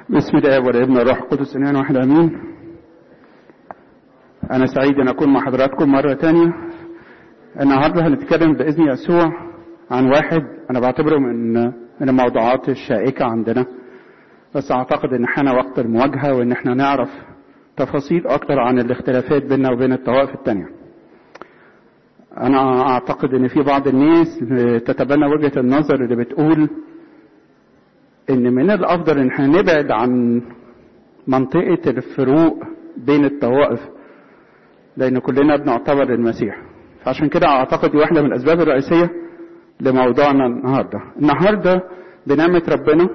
بسم الله والابن والروح القدس الاله واحد امين انا سعيد ان اكون مع حضراتكم مره تانية النهارده هنتكلم باذن يسوع عن واحد انا بعتبره من من الموضوعات الشائكه عندنا بس اعتقد ان حان وقت المواجهه وان احنا نعرف تفاصيل اكتر عن الاختلافات بيننا وبين الطوائف التانية انا اعتقد ان في بعض الناس تتبنى وجهه النظر اللي بتقول ان من الافضل ان احنا نبعد عن منطقه الفروق بين الطوائف لان كلنا بنعتبر المسيح فعشان كده اعتقد دي واحده من الاسباب الرئيسيه لموضوعنا النهارده النهارده بنعمه ربنا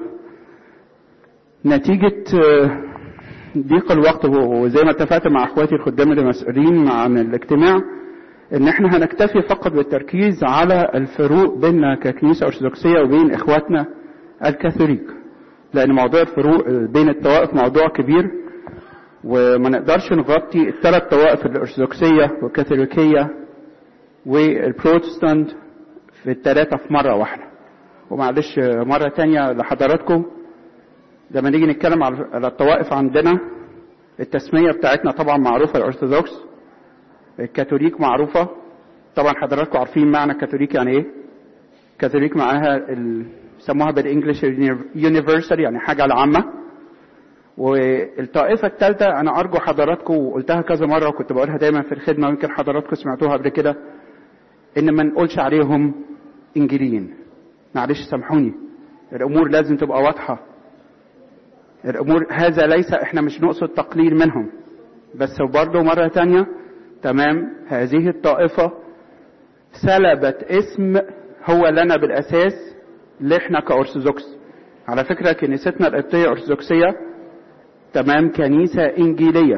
نتيجه ضيق الوقت وزي ما اتفقت مع اخواتي الخدام اللي مسؤولين عن الاجتماع ان احنا هنكتفي فقط بالتركيز على الفروق بيننا ككنيسه ارثوذكسيه وبين اخواتنا الكاثوليك لان موضوع الفروق بين الطوائف موضوع كبير وما نقدرش نغطي الثلاث طوائف الارثوذكسيه والكاثوليكيه والبروتستانت في الثلاثه في مره واحده ومعلش مره تانية لحضراتكم لما نيجي نتكلم على الطوائف عندنا التسميه بتاعتنا طبعا معروفه الارثوذكس الكاثوليك معروفه طبعا حضراتكم عارفين معنى الكاثوليك يعني ايه كاثوليك معناها ال... سموها بالانجلش يونيفرسال يعني حاجه العامه والطائفه الثالثه انا ارجو حضراتكم وقلتها كذا مره وكنت بقولها دايما في الخدمه ويمكن حضراتكم سمعتوها قبل كده ان ما نقولش عليهم انجيليين معلش سامحوني الامور لازم تبقى واضحه الامور هذا ليس احنا مش نقصد تقليل منهم بس برضه مره تانية تمام هذه الطائفه سلبت اسم هو لنا بالاساس اللي احنا كأرثوذكس على فكرة كنيستنا القبطية أرثوذكسية تمام كنيسة إنجيلية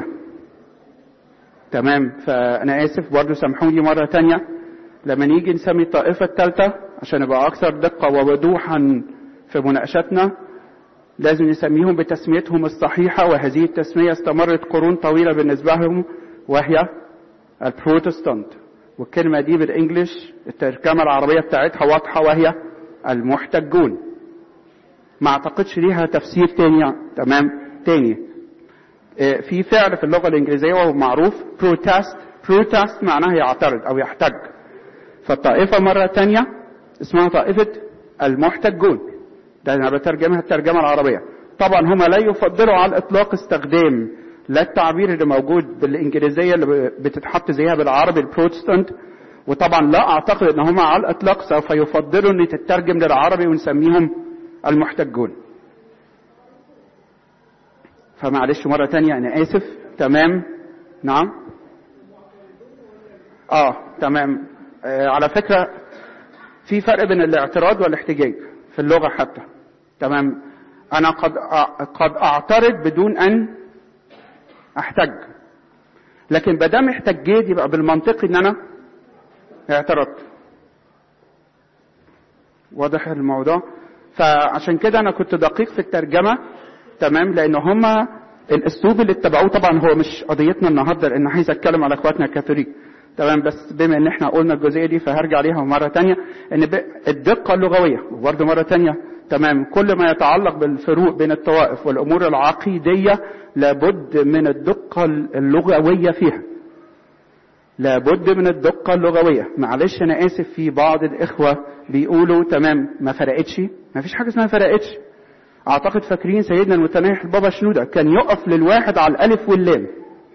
تمام فأنا آسف برضو سامحوني مرة تانية لما نيجي نسمي الطائفة الثالثة عشان نبقى أكثر دقة ووضوحا في مناقشتنا لازم نسميهم بتسميتهم الصحيحة وهذه التسمية استمرت قرون طويلة بالنسبة لهم وهي البروتستانت والكلمة دي بالإنجلش الترجمة العربية بتاعتها واضحة وهي المحتجون ما اعتقدش ليها تفسير تاني تمام تاني اه في فعل في اللغة الإنجليزية وهو معروف بروتست بروتست معناها يعترض أو يحتج فالطائفة مرة تانية اسمها طائفة المحتجون ده أنا بترجمها الترجمة العربية طبعا هم لا يفضلوا على الإطلاق استخدام لا التعبير اللي موجود بالإنجليزية اللي بتتحط زيها بالعربي البروتستانت وطبعا لا اعتقد ان هم على الاطلاق سوف يفضلوا ان تترجم للعربي ونسميهم المحتجون فمعلش مرة تانية انا اسف تمام نعم اه تمام آه على فكرة في فرق بين الاعتراض والاحتجاج في اللغة حتى تمام انا قد قد اعترض بدون ان احتج لكن بدام احتجيت يبقى بالمنطقي ان انا اعترضت واضح الموضوع فعشان كده انا كنت دقيق في الترجمه تمام لان هما الاسلوب اللي اتبعوه طبعا هو مش قضيتنا النهارده لان عايز اتكلم على اخواتنا الكاثوليك تمام بس بما ان احنا قلنا الجزئيه دي فهرجع عليها مره تانية ان الدقه اللغويه وبرده مره تانية تمام كل ما يتعلق بالفروق بين الطوائف والامور العقيديه لابد من الدقه اللغويه فيها لابد من الدقة اللغوية معلش أنا آسف في بعض الإخوة بيقولوا تمام ما فرقتش ما فيش حاجة اسمها فرقتش أعتقد فاكرين سيدنا المتنايح البابا شنودة كان يقف للواحد على الألف واللام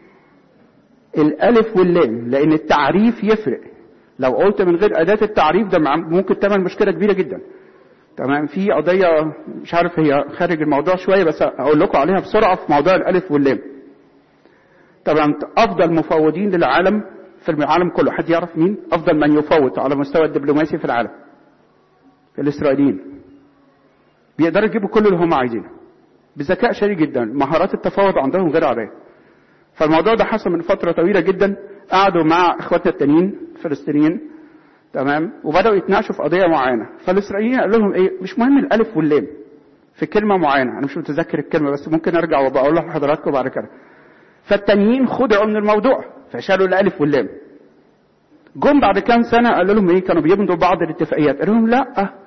الألف واللام لأن التعريف يفرق لو قلت من غير أداة التعريف ده ممكن تعمل مشكلة كبيرة جدا تمام في قضية مش عارف هي خارج الموضوع شوية بس أقول لكم عليها بسرعة في موضوع الألف واللام طبعا أفضل مفوضين للعالم في العالم كله حد يعرف مين افضل من يفوت على مستوى الدبلوماسي في العالم الاسرائيليين بيقدروا يجيبوا كل اللي هم عايزينه بذكاء شديد جدا مهارات التفاوض عندهم غير عاديه فالموضوع ده حصل من فتره طويله جدا قعدوا مع اخواتنا التانيين الفلسطينيين تمام وبداوا يتناقشوا في قضيه معينه فالاسرائيليين قال لهم ايه مش مهم الالف واللام في كلمه معينه انا مش متذكر الكلمه بس ممكن ارجع وبقول لحضراتكم بعد كده فالتانيين خدعوا من الموضوع فشالوا الالف واللام جم بعد كام سنه قالوا لهم ايه كانوا بيمضوا بعض الاتفاقيات قالوا لهم لا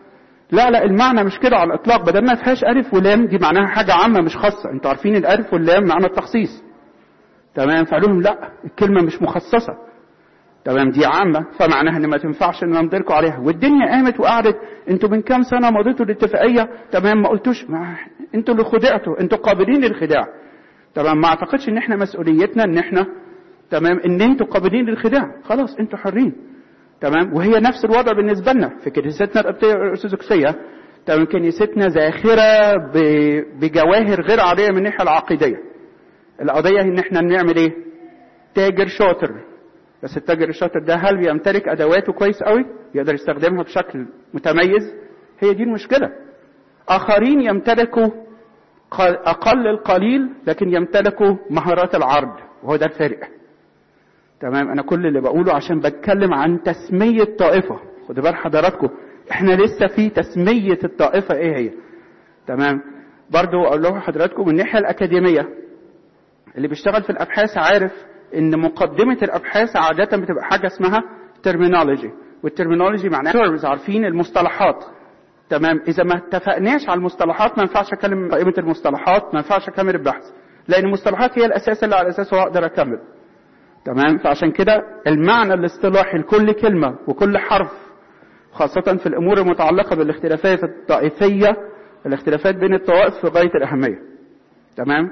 لا لا المعنى مش كده على الاطلاق بدل ما فيهاش الف ولام دي معناها حاجه عامه مش خاصه انتوا عارفين الالف واللام معنى التخصيص تمام فقالوا لهم لا الكلمه مش مخصصه تمام دي عامه فمعناها ان ما تنفعش ان نمضيلكوا عليها والدنيا قامت وقعدت انتوا من كام سنه مضيتوا الاتفاقيه تمام ما قلتوش ما انتوا اللي خدعتوا انتوا قابلين للخداع تمام ما اعتقدش ان احنا مسؤوليتنا ان احنا تمام ان انتوا قابلين للخداع خلاص انتوا حرين تمام وهي نفس الوضع بالنسبه لنا في كنيستنا القبطيه الارثوذكسيه تمام كنيستنا زاخره بجواهر غير عاديه من الناحيه العقيديه القضيه ان احنا نعمل ايه تاجر شاطر بس التاجر الشاطر ده هل بيمتلك ادواته كويس قوي يقدر يستخدمها بشكل متميز هي دي المشكله اخرين يمتلكوا اقل القليل لكن يمتلكوا مهارات العرض وهو ده الفارق تمام انا كل اللي بقوله عشان بتكلم عن تسميه طائفه خدوا بال حضراتكم احنا لسه في تسميه الطائفه ايه هي تمام برضو اقول لكم حضراتكم من الناحيه الاكاديميه اللي بيشتغل في الابحاث عارف ان مقدمه الابحاث عاده بتبقى حاجه اسمها terminology والترمينولوجي معناها terms عارفين المصطلحات تمام اذا ما اتفقناش على المصطلحات ما ينفعش اكلم قائمه المصطلحات ما ينفعش اكمل البحث لان المصطلحات هي الاساس اللي على اساسه هقدر اكمل تمام فعشان كده المعنى الاصطلاحي لكل كلمه وكل حرف خاصة في الأمور المتعلقة بالاختلافات الطائفية الاختلافات بين الطوائف في غاية الأهمية تمام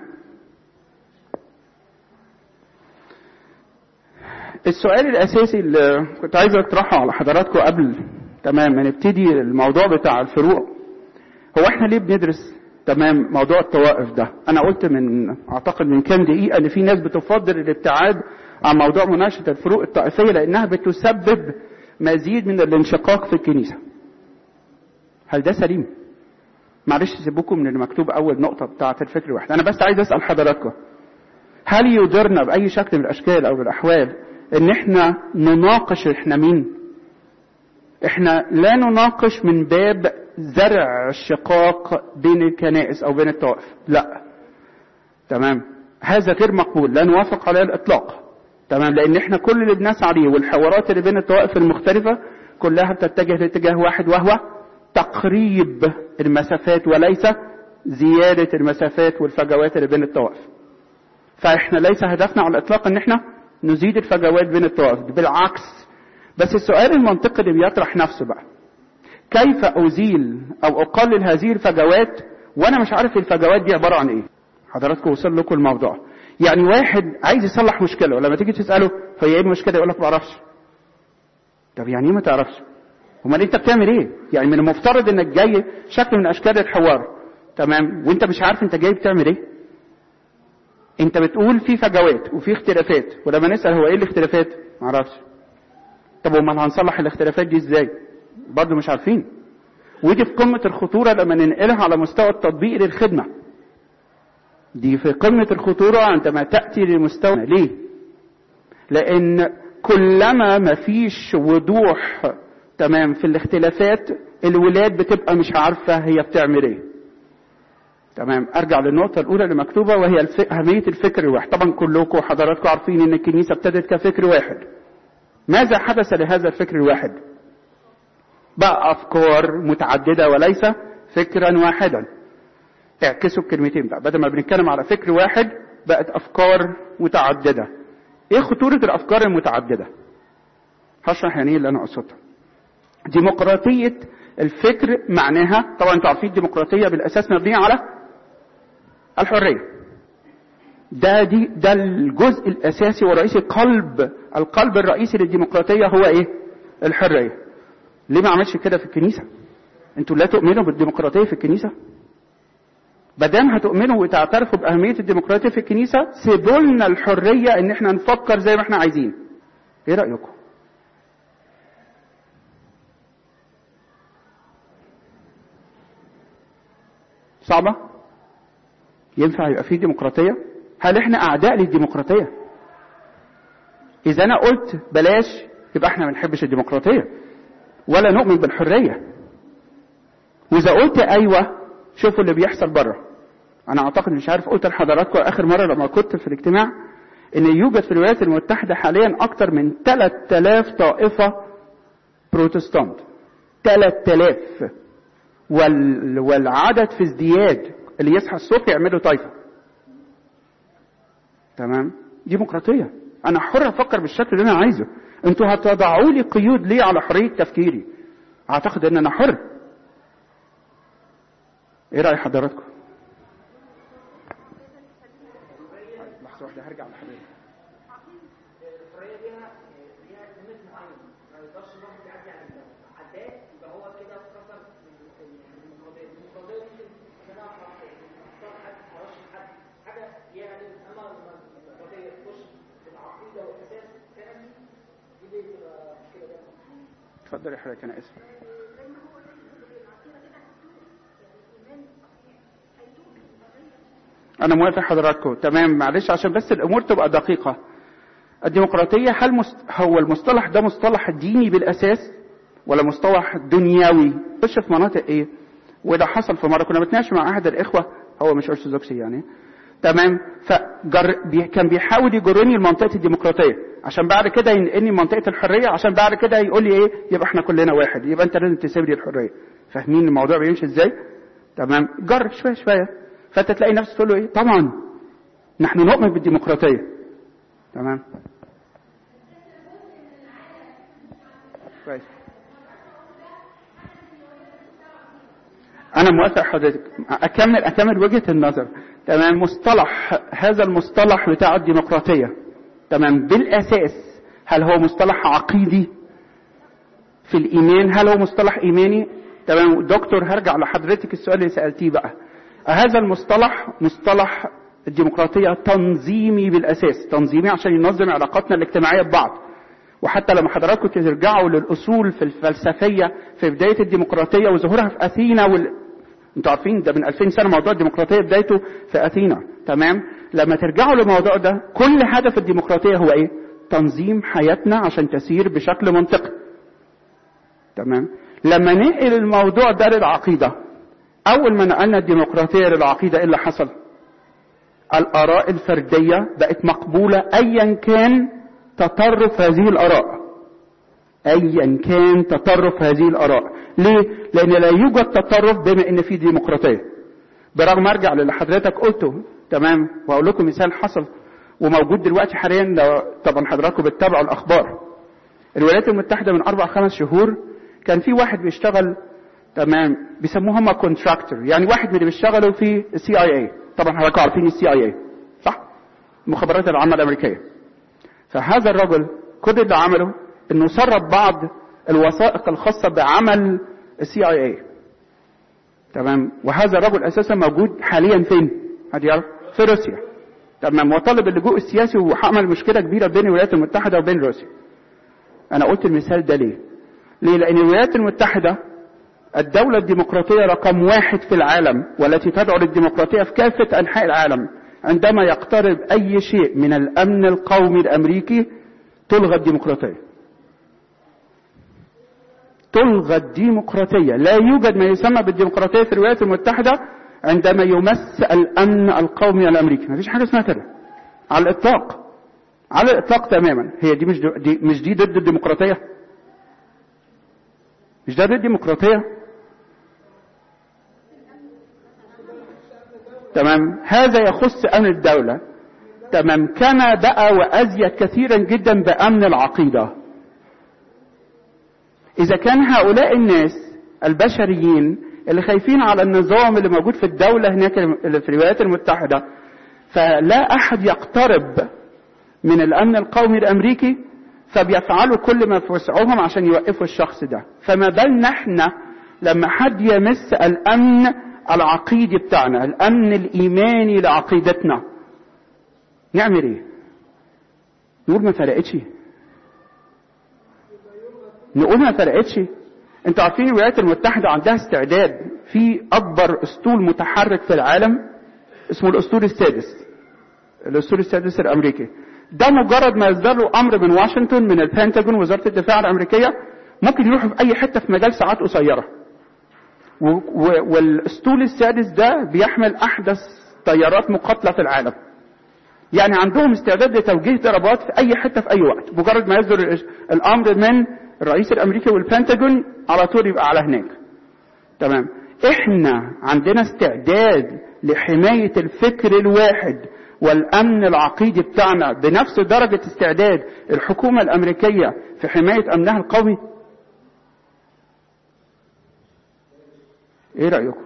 السؤال الأساسي اللي كنت عايز أطرحه على حضراتكم قبل تمام ما نبتدي الموضوع بتاع الفروق هو احنا ليه بندرس تمام موضوع الطوائف ده انا قلت من اعتقد من كام دقيقه ان في ناس بتفضل الابتعاد عن موضوع مناقشه الفروق الطائفيه لانها بتسبب مزيد من الانشقاق في الكنيسه هل ده سليم معلش سيبوكم من اللي مكتوب اول نقطه بتاعه الفكر الواحد انا بس عايز اسال حضراتكم هل يضرنا باي شكل من الاشكال او الاحوال ان احنا نناقش احنا مين احنا لا نناقش من باب زرع الشقاق بين الكنائس او بين الطوائف لا تمام هذا غير مقبول لا نوافق عليه الاطلاق تمام لان احنا كل اللي بنسعى عليه والحوارات اللي بين الطوائف المختلفه كلها بتتجه لاتجاه واحد وهو تقريب المسافات وليس زياده المسافات والفجوات اللي بين الطوائف فاحنا ليس هدفنا على الاطلاق ان احنا نزيد الفجوات بين الطوائف بالعكس بس السؤال المنطقي اللي بيطرح نفسه بقى كيف ازيل او اقلل هذه الفجوات وانا مش عارف الفجوات دي عباره عن ايه حضراتكم وصل لكم الموضوع يعني واحد عايز يصلح مشكله ولما تيجي تساله هي ايه المشكله يقول لك ما اعرفش طب يعني ايه ما تعرفش امال انت بتعمل ايه يعني من المفترض انك جاي شكل من اشكال الحوار تمام وانت مش عارف انت جاي بتعمل ايه انت بتقول في فجوات وفي اختلافات ولما نسال هو ايه الاختلافات ما اعرفش طب امال هنصلح الاختلافات دي ازاي برضه مش عارفين ودي في قمه الخطوره لما ننقلها على مستوى التطبيق للخدمه دي في قمة الخطورة عندما تأتي لمستوى ليه؟ لأن كلما ما فيش وضوح تمام في الاختلافات الولاد بتبقى مش عارفة هي بتعمل ايه. تمام ارجع للنقطة الأولى اللي مكتوبة وهي الف... أهمية الفكر الواحد، طبعا كلكم وحضراتكم عارفين إن الكنيسة ابتدت كفكر واحد. ماذا حدث لهذا الفكر الواحد؟ بقى أفكار متعددة وليس فكرا واحدا. اعكسوا الكلمتين بقى بدل ما بنتكلم على فكر واحد بقت افكار متعدده ايه خطوره الافكار المتعدده هشرح يعني ايه اللي انا اقصدها ديمقراطيه الفكر معناها طبعا انتوا عارفين الديمقراطيه بالاساس مبنيه على الحريه ده دي ده الجزء الاساسي والرئيسي قلب القلب الرئيسي للديمقراطيه هو ايه الحريه ليه ما عملش كده في الكنيسه انتوا لا تؤمنوا بالديمقراطيه في الكنيسه بدام هتؤمنوا وتعترفوا بأهمية الديمقراطية في الكنيسة سيبوا لنا الحرية إن إحنا نفكر زي ما إحنا عايزين. إيه رأيكم؟ صعبة؟ ينفع يبقى في ديمقراطية؟ هل إحنا أعداء للديمقراطية؟ إذا أنا قلت بلاش يبقى إحنا ما بنحبش الديمقراطية ولا نؤمن بالحرية. وإذا قلت أيوه شوفوا اللي بيحصل بره انا اعتقد مش عارف قلت لحضراتكم اخر مره لما كنت في الاجتماع ان يوجد في الولايات المتحده حاليا اكثر من 3000 طائفه بروتستانت 3000 وال... والعدد في ازدياد اللي يصحى الصبح يعملوا طايفه تمام ديمقراطيه انا حر افكر بالشكل اللي انا عايزه انتوا هتضعوا لي قيود ليه على حريه تفكيري اعتقد ان انا حر ايه راي حضراتكم لحظه واحده هرجع لحضرتك الحريه ليها ليها ليميت معين ما يقدرش الواحد يعدي على العداد يبقى هو كده كسر الديمقراطيه الديمقراطيه ممكن انا اختار حد ارشح حد حاجه ليها ليميت اما لما الديمقراطيه تخش في العقيده والاساس فعلا دي بتبقى مشكله جدا اتفضل يا حضرتك انا اسف انا موافق حضراتكم تمام معلش عشان بس الامور تبقى دقيقه الديمقراطيه هل مست... هو المصطلح ده مصطلح ديني بالاساس ولا مصطلح دنيوي خش في مناطق ايه وده حصل في مره كنا بنتناقش مع احد الاخوه هو مش ارثوذكسي يعني تمام فجر بي... كان بيحاول يجرني لمنطقه الديمقراطيه عشان بعد كده ينقلني منطقه الحريه عشان بعد كده يقول لي ايه يبقى احنا كلنا واحد يبقى انت لازم تسيب لي الحريه فاهمين الموضوع بيمشي ازاي تمام جرب شويه شويه فانت تلاقي نفسك تقول له ايه طبعا نحن نؤمن بالديمقراطيه تمام كويس انا موافق حضرتك اكمل اكمل وجهه النظر تمام مصطلح هذا المصطلح بتاع الديمقراطيه تمام بالاساس هل هو مصطلح عقيدي في الايمان هل هو مصطلح ايماني تمام دكتور هرجع لحضرتك السؤال اللي سالتيه بقى هذا المصطلح مصطلح الديمقراطيه تنظيمي بالاساس تنظيمي عشان ينظم علاقاتنا الاجتماعيه ببعض وحتى لما حضراتكم ترجعوا للاصول في الفلسفيه في بدايه الديمقراطيه وظهورها في اثينا وال... انتوا عارفين ده من 2000 سنه موضوع الديمقراطيه بدايته في اثينا تمام لما ترجعوا للموضوع ده كل هدف الديمقراطيه هو ايه تنظيم حياتنا عشان تسير بشكل منطقي تمام لما ننقل الموضوع ده للعقيده اول ما نقلنا الديمقراطيه للعقيده ايه اللي حصل الاراء الفرديه بقت مقبوله ايا كان تطرف هذه الاراء ايا كان تطرف هذه الاراء ليه لان لا يوجد تطرف بما ان في ديمقراطيه برغم ارجع للي حضرتك قلته تمام واقول لكم مثال حصل وموجود دلوقتي حاليا لو طبعا حضراتكم بتتابعوا الاخبار الولايات المتحده من اربع خمس شهور كان في واحد بيشتغل تمام بيسموه هم كونتراكتور يعني واحد من اللي بيشتغلوا في السي اي اي طبعا حضراتكم عارفين السي اي اي صح المخابرات العامه الامريكيه فهذا الرجل كل اللي عمله انه سرب بعض الوثائق الخاصه بعمل السي اي اي تمام وهذا الرجل اساسا موجود حاليا فين حد يعرف في روسيا تمام وطلب اللجوء السياسي وعمل مشكله كبيره بين الولايات المتحده وبين روسيا انا قلت المثال ده ليه ليه لان الولايات المتحده الدولة الديمقراطية رقم واحد في العالم والتي تدعو للديمقراطية في كافة أنحاء العالم عندما يقترب أي شيء من الأمن القومي الأمريكي تلغى الديمقراطية تلغى الديمقراطية لا يوجد ما يسمى بالديمقراطية في الولايات المتحدة عندما يمس الأمن القومي الأمريكي ما فيش حاجة اسمها كده على الإطلاق على الإطلاق تماما هي دي مش دي مش دي ضد الديمقراطية مش ده ضد الديمقراطية تمام هذا يخص امن الدولة تمام كما بقى وازيد كثيرا جدا بامن العقيدة اذا كان هؤلاء الناس البشريين اللي خايفين على النظام اللي موجود في الدولة هناك اللي في الولايات المتحدة فلا احد يقترب من الامن القومي الامريكي فبيفعلوا كل ما في وسعهم عشان يوقفوا الشخص ده فما بالنا احنا لما حد يمس الامن العقيدي بتاعنا الامن الايماني لعقيدتنا نعمل ايه نقول ما فرقتش نقول ما فرقتش انتوا عارفين الولايات المتحدة عندها استعداد في اكبر اسطول متحرك في العالم اسمه الاسطول السادس الاسطول السادس الامريكي ده مجرد ما يصدر له امر من واشنطن من البنتاجون وزاره الدفاع الامريكيه ممكن يروحوا في اي حته في مجال ساعات قصيره والاسطول السادس ده بيحمل احدث طيارات مقاتله في العالم يعني عندهم استعداد لتوجيه ضربات في اي حته في اي وقت مجرد ما يصدر الامر من الرئيس الامريكي والبنتاجون على طول يبقى على هناك تمام احنا عندنا استعداد لحماية الفكر الواحد والامن العقيدي بتاعنا بنفس درجة استعداد الحكومة الامريكية في حماية امنها القومي ايه رأيكم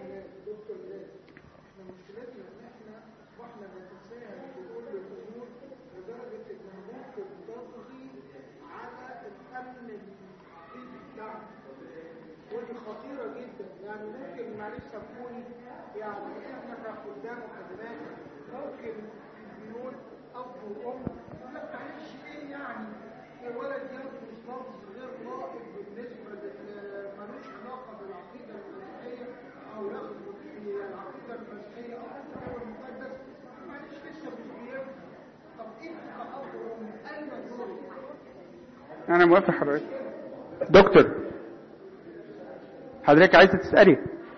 ودي خطيرة جدا يعني ممكن معلش سامحوني يعني احنا كخدام وخدمات ممكن نقول اب وام لا معلش ايه يعني الولد يلبس لفظ غير لائق بالنسبة لل- ملوش علاقة بالعقيدة المسيحية او ياخد في العقيدة المسيحية او الكتاب المقدس معلش لسه مش بيفهم طب انت كأب وام اين دورك؟ انا موافق حضرتك دكتور حضرتك عايزه تسالي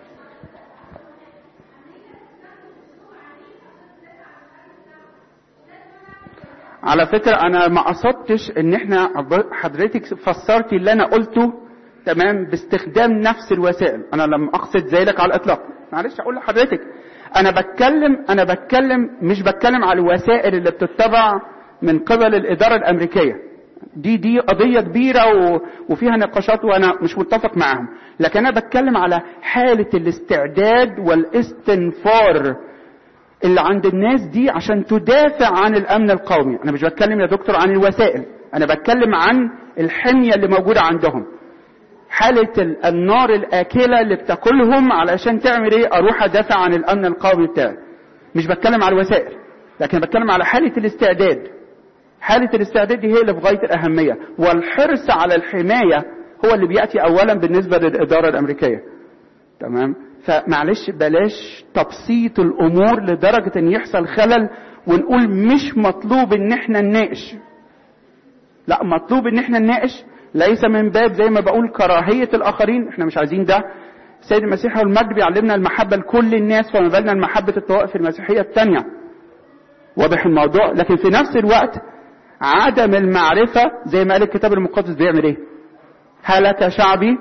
على فكرة أنا ما قصدتش إن إحنا حضرتك فسرتي اللي أنا قلته تمام باستخدام نفس الوسائل، أنا لم أقصد ذلك على الإطلاق، معلش أقول لحضرتك أنا بتكلم أنا بتكلم مش بتكلم على الوسائل اللي بتتبع من قبل الإدارة الأمريكية، دي دي قضية كبيرة و... وفيها نقاشات وأنا مش متفق معاهم، لكن أنا بتكلم على حالة الاستعداد والاستنفار اللي عند الناس دي عشان تدافع عن الامن القومي انا مش بتكلم يا دكتور عن الوسائل انا بتكلم عن الحمية اللي موجودة عندهم حالة ال- النار الآكلة اللي بتاكلهم علشان تعمل ايه اروح ادافع عن الامن القومي بتاعي مش بتكلم على الوسائل لكن بتكلم على حالة الاستعداد حالة الاستعداد دي هي اللي في غاية الأهمية والحرص على الحماية هو اللي بيأتي أولا بالنسبة للإدارة الأمريكية تمام فمعلش بلاش تبسيط الامور لدرجه ان يحصل خلل ونقول مش مطلوب ان احنا نناقش لا مطلوب ان احنا نناقش ليس من باب زي ما بقول كراهيه الاخرين احنا مش عايزين ده السيد المسيح والمجد بيعلمنا المحبه لكل الناس فما بالنا المحبه الطوائف المسيحيه الثانيه واضح الموضوع لكن في نفس الوقت عدم المعرفه زي ما قال الكتاب المقدس بيعمل ايه هلك شعبي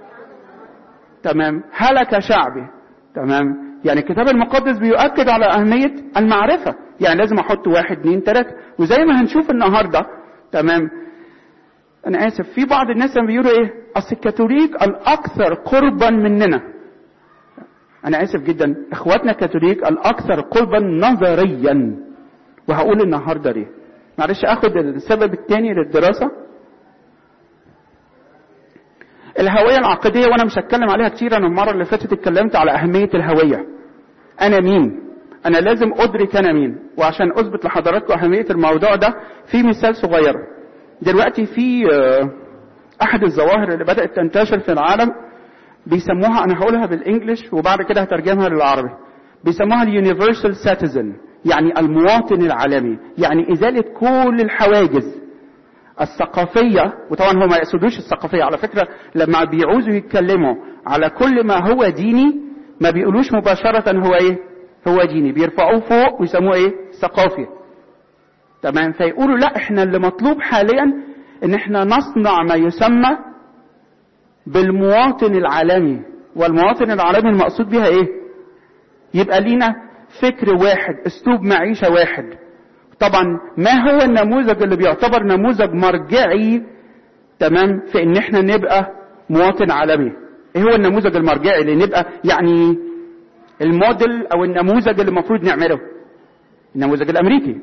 تمام هلك شعبي تمام يعني الكتاب المقدس بيؤكد على أهمية المعرفة يعني لازم أحط واحد اتنين تلاتة وزي ما هنشوف النهاردة تمام أنا آسف في بعض الناس لما بيقولوا إيه أصل الكاثوليك الأكثر قربا مننا أنا آسف جدا إخواتنا الكاثوليك الأكثر قربا نظريا وهقول النهاردة ليه معلش أخد السبب الثاني للدراسة الهوية العقدية وانا مش هتكلم عليها كتير انا المرة اللي فاتت اتكلمت على اهمية الهوية انا مين انا لازم ادرك انا مين وعشان اثبت لحضراتكم اهمية الموضوع ده في مثال صغير دلوقتي في آه، احد الظواهر اللي بدأت تنتشر في العالم بيسموها انا هقولها بالانجلش وبعد كده هترجمها للعربي بيسموها اليونيفرسال سيتيزن يعني المواطن العالمي يعني ازالة كل الحواجز الثقافية وطبعا هم ما يقصدوش الثقافية على فكرة لما بيعوزوا يتكلموا على كل ما هو ديني ما بيقولوش مباشرة هو ايه هو ديني بيرفعوه فوق ويسموه ايه ثقافي تمام فيقولوا لا احنا اللي مطلوب حاليا ان احنا نصنع ما يسمى بالمواطن العالمي والمواطن العالمي المقصود بها ايه يبقى لينا فكر واحد اسلوب معيشة واحد طبعا ما هو النموذج اللي بيعتبر نموذج مرجعي تمام في ان احنا نبقى مواطن عالمي ايه هو النموذج المرجعي اللي نبقى يعني الموديل او النموذج اللي المفروض نعمله النموذج الامريكي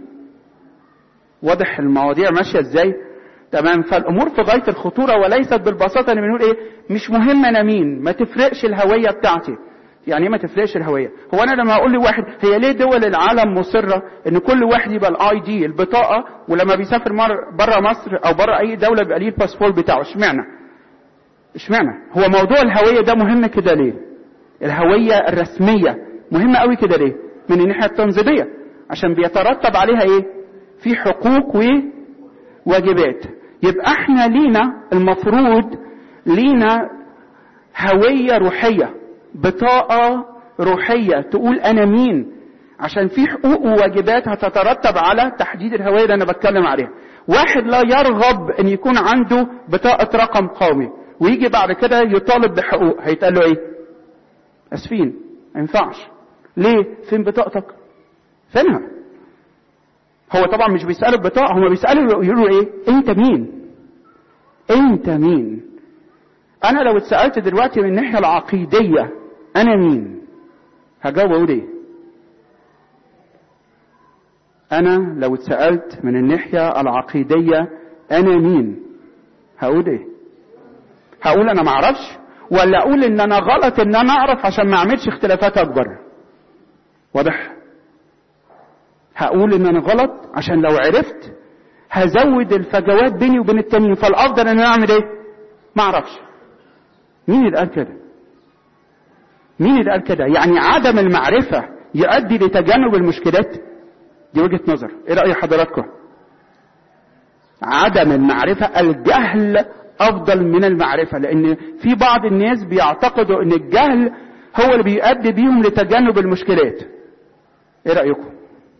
واضح المواضيع ماشيه ازاي تمام فالامور في غايه الخطوره وليست بالبساطه ان بنقول ايه مش مهم انا مين ما تفرقش الهويه بتاعتي يعني ايه ما تفرقش الهويه هو انا لما اقول لواحد هي ليه دول العالم مصره ان كل واحد يبقى الاي دي البطاقه ولما بيسافر بره مصر او بره اي دوله بيبقى ليه الباسبور بتاعه اشمعنى اشمعنى هو موضوع الهويه ده مهم كده ليه الهويه الرسميه مهمه قوي كده ليه من الناحيه التنظيميه عشان بيترتب عليها ايه في حقوق وواجبات يبقى احنا لينا المفروض لينا هويه روحيه بطاقة روحية تقول أنا مين عشان في حقوق وواجبات هتترتب على تحديد الهوية اللي أنا بتكلم عليها واحد لا يرغب أن يكون عنده بطاقة رقم قومي ويجي بعد كده يطالب بحقوق هيتقال له إيه اسفين ما ينفعش ليه فين بطاقتك فينها هو طبعا مش بيسأله بطاقة هما بيسألوا يقولوا ايه انت مين انت مين انا لو اتسألت دلوقتي من الناحية العقيدية انا مين هجاوب اقول ايه انا لو اتسألت من الناحية العقيدية انا مين هقول ايه هقول انا معرفش ولا اقول ان انا غلط ان انا اعرف عشان ما اعملش اختلافات اكبر واضح هقول ان انا غلط عشان لو عرفت هزود الفجوات بيني وبين التانيين فالافضل ان انا اعمل ايه ما اعرفش مين اللي قال كده مين اللي قال كده يعني عدم المعرفة يؤدي لتجنب المشكلات دي وجهة نظر ايه رأي حضراتكم عدم المعرفة الجهل افضل من المعرفة لان في بعض الناس بيعتقدوا ان الجهل هو اللي بيؤدي بيهم لتجنب المشكلات ايه رأيكم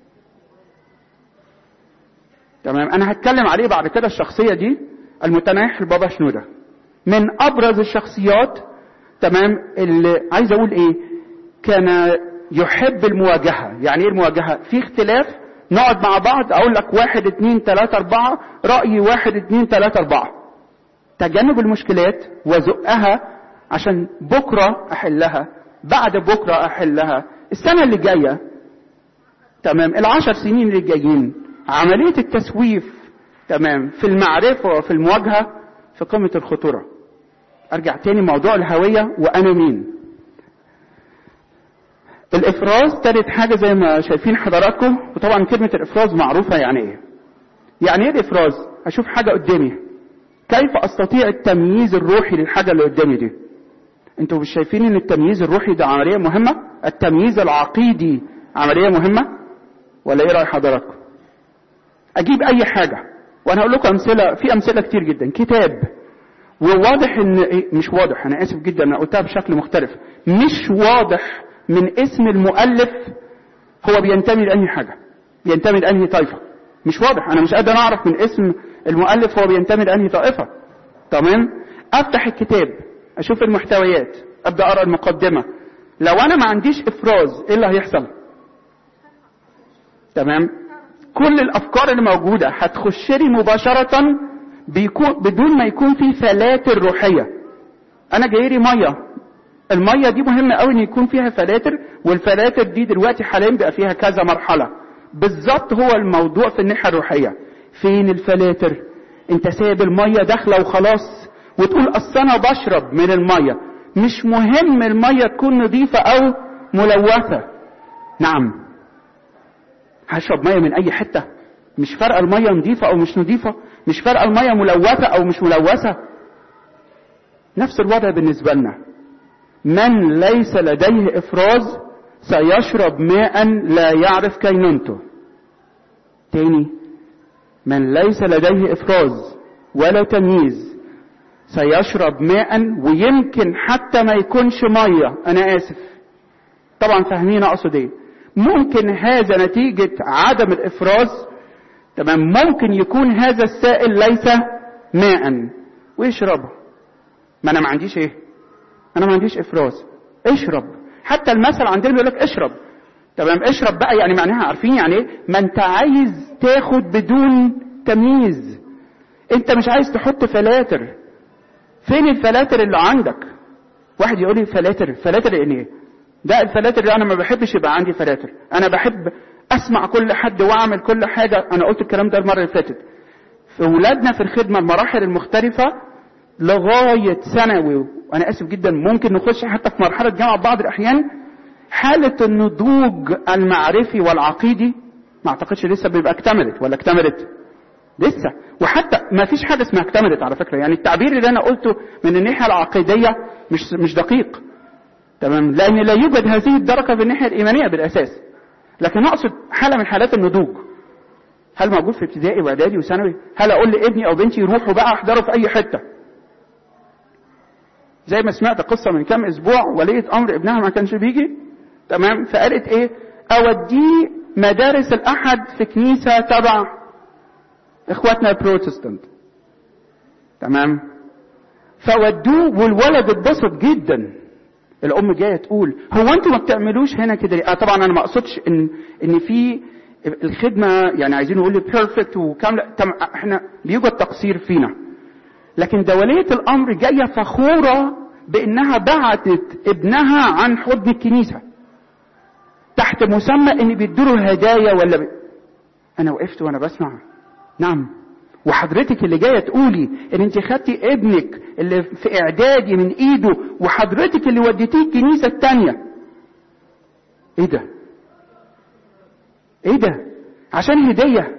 تمام انا هتكلم عليه بعد كده الشخصية دي المتناح البابا شنودة من ابرز الشخصيات تمام اللي عايز اقول ايه كان يحب المواجهة يعني ايه المواجهة في اختلاف نقعد مع بعض اقول لك واحد اتنين تلاتة اربعة رأيي واحد اتنين تلاتة اربعة تجنب المشكلات وزقها عشان بكرة احلها بعد بكرة احلها السنة اللي جاية تمام العشر سنين اللي جايين عملية التسويف تمام في المعرفة وفي المواجهة في قمة الخطورة ارجع تاني موضوع الهوية وانا مين الافراز تالت حاجة زي ما شايفين حضراتكم وطبعا كلمة الافراز معروفة يعني ايه يعني ايه الافراز اشوف حاجة قدامي كيف استطيع التمييز الروحي للحاجة اللي قدامي دي انتوا مش شايفين ان التمييز الروحي ده عملية مهمة التمييز العقيدي عملية مهمة ولا ايه رأي حضراتكم اجيب اي حاجة وانا هقول لكم امثلة في امثلة كتير جدا كتاب وواضح ان إيه مش واضح انا اسف جدا انا قلتها بشكل مختلف مش واضح من اسم المؤلف هو بينتمي لانهي حاجة بينتمي لانهي طائفة مش واضح انا مش قادر اعرف من اسم المؤلف هو بينتمي لانهي طائفة تمام افتح الكتاب اشوف المحتويات ابدا اقرا المقدمة لو انا ما عنديش افراز ايه اللي هيحصل تمام كل الافكار اللي موجودة هتخش لي مباشرة بيكون بدون ما يكون في فلاتر روحية انا جاي لي مية المية دي مهمة قوي ان يكون فيها فلاتر والفلاتر دي دلوقتي حاليا بقى فيها كذا مرحلة بالظبط هو الموضوع في الناحية الروحية فين الفلاتر انت سايب المية داخلة وخلاص وتقول اصل انا بشرب من المية مش مهم المية تكون نظيفة او ملوثة نعم هشرب مية من اي حتة مش فارقة المية نظيفة او مش نظيفة مش فارقة المية ملوثة او مش ملوثة نفس الوضع بالنسبة لنا من ليس لديه افراز سيشرب ماء لا يعرف كينونته تاني من ليس لديه افراز ولا تمييز سيشرب ماء ويمكن حتى ما يكونش ميه انا اسف طبعا فاهمين اقصد ايه ممكن هذا نتيجة عدم الافراز تمام ممكن يكون هذا السائل ليس ماء ويشربه ما انا ما عنديش ايه انا ما عنديش افراز اشرب حتى المثل عندنا بيقول لك اشرب تمام اشرب بقى يعني معناها عارفين يعني ايه ما انت عايز تاخد بدون تمييز انت مش عايز تحط فلاتر فين الفلاتر اللي عندك واحد يقول لي فلاتر فلاتر يعني ايه ده الفلاتر اللي انا ما بحبش يبقى عندي فلاتر انا بحب اسمع كل حد واعمل كل حاجه انا قلت الكلام ده المره اللي فاتت في اولادنا في الخدمه المراحل المختلفه لغايه ثانوي وانا اسف جدا ممكن نخش حتى في مرحله جامعه بعض الاحيان حاله النضوج المعرفي والعقيدي ما اعتقدش لسه بيبقى اكتملت ولا اكتملت لسه وحتى ما فيش حاجه اسمها اكتملت على فكره يعني التعبير اللي انا قلته من الناحيه العقيديه مش مش دقيق تمام لان لا يوجد هذه الدرجه في الناحيه الايمانيه بالاساس لكن اقصد حاله من حالات النضوج هل موجود في ابتدائي واعدادي وثانوي هل اقول لابني او بنتي روحوا بقى احضروا في اي حته زي ما سمعت قصة من كام اسبوع ولية امر ابنها ما كانش بيجي تمام فقالت ايه اوديه مدارس الاحد في كنيسة تبع اخواتنا البروتستانت تمام فودوه والولد اتبسط جدا الام جايه تقول هو انتوا ما بتعملوش هنا كده ليه؟ آه طبعا انا ما اقصدش ان ان في الخدمه يعني عايزين نقول بيرفكت وكامله تم احنا بيوجد تقصير فينا لكن ده وليه الامر جايه فخوره بانها بعتت ابنها عن حضن الكنيسه تحت مسمى ان بيدوا هدايا ولا ب... انا وقفت وانا بسمع نعم وحضرتك اللي جايه تقولي ان انت خدتي ابنك اللي في اعدادي من ايده وحضرتك اللي وديتيه الكنيسه التانيه ايه ده ايه ده عشان هديه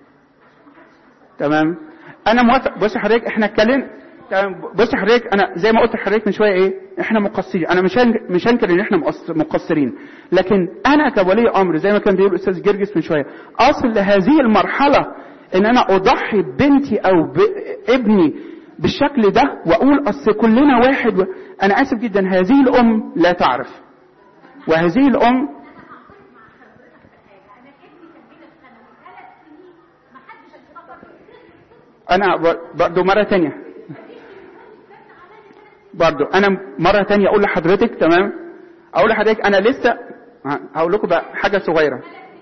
تمام انا موافق بصي حضرتك احنا اتكلمنا تمام بصي حضرتك انا زي ما قلت لحضرتك من شويه ايه احنا مقصرين انا مش هنك- مش هنكر ان احنا مقص- مقصرين لكن انا كولي امر زي ما كان بيقول الاستاذ جرجس من شويه اصل لهذه المرحله ان انا اضحي ببنتي او بابني بالشكل ده واقول اصل كلنا واحد و... انا اسف جدا هذه الام لا تعرف وهذه الام انا ب- برضو مرة تانية برضو انا مرة تانية اقول لحضرتك تمام اقول لحضرتك انا لسه ه- هقول لكم بقى حاجة صغيرة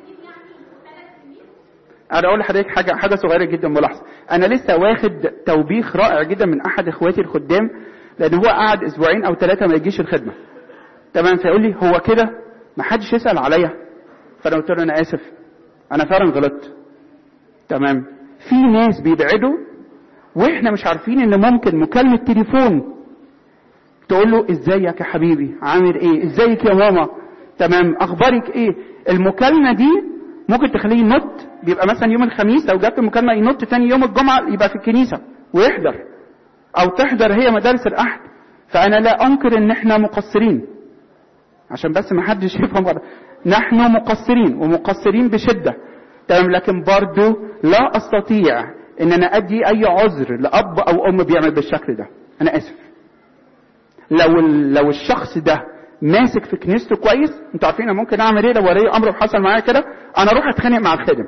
انا اقول لحضرتك حاجة حاجة صغيرة جدا ملاحظة انا لسه واخد توبيخ رائع جدا من احد اخواتي الخدام لان هو قعد اسبوعين او ثلاثة ما يجيش الخدمة تمام فيقول لي هو كده ما حدش يسأل عليا فانا قلت له انا اسف انا فعلا غلطت تمام في ناس بيبعدوا واحنا مش عارفين ان ممكن مكالمة تليفون تقول له ازيك يا حبيبي عامل ايه ازيك يا ماما تمام اخبارك ايه المكالمة دي ممكن تخليه ينط بيبقى مثلا يوم الخميس لو جت المكالمة ينط تاني يوم الجمعة يبقى في الكنيسة ويحضر او تحضر هي مدارس الاحد فانا لا انكر ان احنا مقصرين عشان بس ما حدش يفهم غلط نحن مقصرين ومقصرين بشدة تمام لكن برضو لا استطيع ان انا ادي اي عذر لاب او ام بيعمل بالشكل ده انا اسف لو ال- لو الشخص ده ماسك في كنيسته كويس انتوا عارفين انا ممكن اعمل ايه لو ولي امر وحصل معايا كده انا اروح اتخانق مع الخادم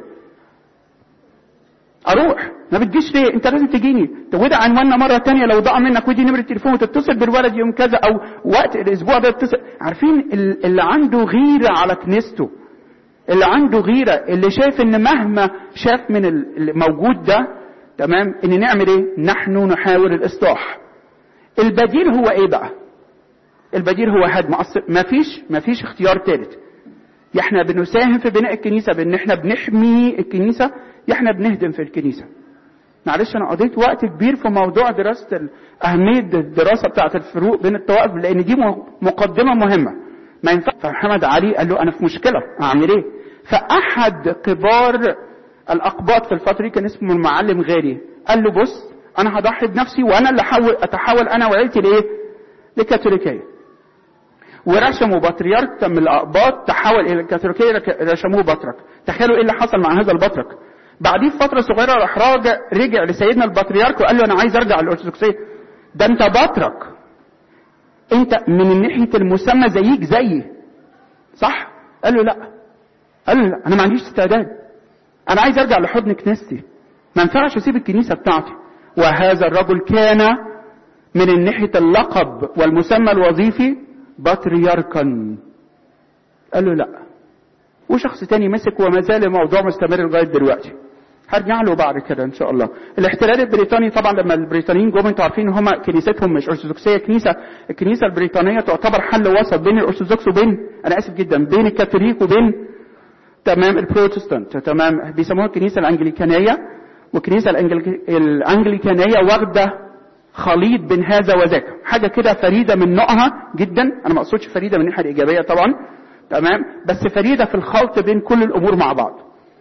اروح ما بتجيش ليه انت لازم تجيني طب وده عنواننا مره تانية لو ضاع منك ودي نمره التليفون وتتصل بالولد يوم كذا او وقت الاسبوع ده تتصل عارفين ال- اللي عنده غيره على كنيسته اللي عنده غيره اللي شايف ان مهما شاف من ال- اللي موجود ده تمام ان نعمل ايه نحن نحاول الاصلاح البديل هو ايه بقى البديل هو هدم اصل ما فيش ما فيش اختيار ثالث يا احنا بنساهم في بناء الكنيسه بان احنا بنحمي الكنيسه يا احنا بنهدم في الكنيسه معلش انا قضيت وقت كبير في موضوع دراسه ال- اهميه الدراسه بتاعه الفروق بين الطوائف لان دي م- مقدمه مهمه ما ينفع فمحمد علي قال له انا في مشكله اعمل ايه فاحد كبار الاقباط في الفتره دي كان اسمه المعلم غالي قال له بص انا هضحي بنفسي وانا اللي احاول اتحول انا وعيلتي لايه للكاثوليكيه ورسموا بطريرك من الاقباط تحول الى الكاثوليكيه رك- رسموه بطرك تخيلوا ايه اللي حصل مع هذا البطرك بعديه بفتره صغيره راح راجع رجع لسيدنا البطريرك وقال له انا عايز ارجع للارثوذكسيه ده انت بطرك انت من ناحيه المسمى زيك زيي صح قال له لا قال له لا انا ما عنديش استعداد انا عايز ارجع لحضن كنيستي ما ينفعش اسيب الكنيسه بتاعتي وهذا الرجل كان من ناحيه اللقب والمسمى الوظيفي بطريركا قال له لا وشخص تاني مسك وما زال الموضوع مستمر لغايه دلوقتي هرجع له بعد كده ان شاء الله الاحتلال البريطاني طبعا لما البريطانيين جم انتوا عارفين ان هم كنيستهم مش ارثوذكسيه كنيسه الكنيسه البريطانيه تعتبر حل وسط بين الارثوذكس وبين انا اسف جدا بين الكاثوليك وبين تمام البروتستانت تمام بيسموها الكنيسه الانجليكانيه والكنيسه الأنجليك- الانجليكانيه واخده خليط بين هذا وذاك حاجه كده فريده من نوعها جدا انا ما اقصدش فريده من الناحيه الايجابيه طبعا تمام بس فريده في الخلط بين كل الامور مع بعض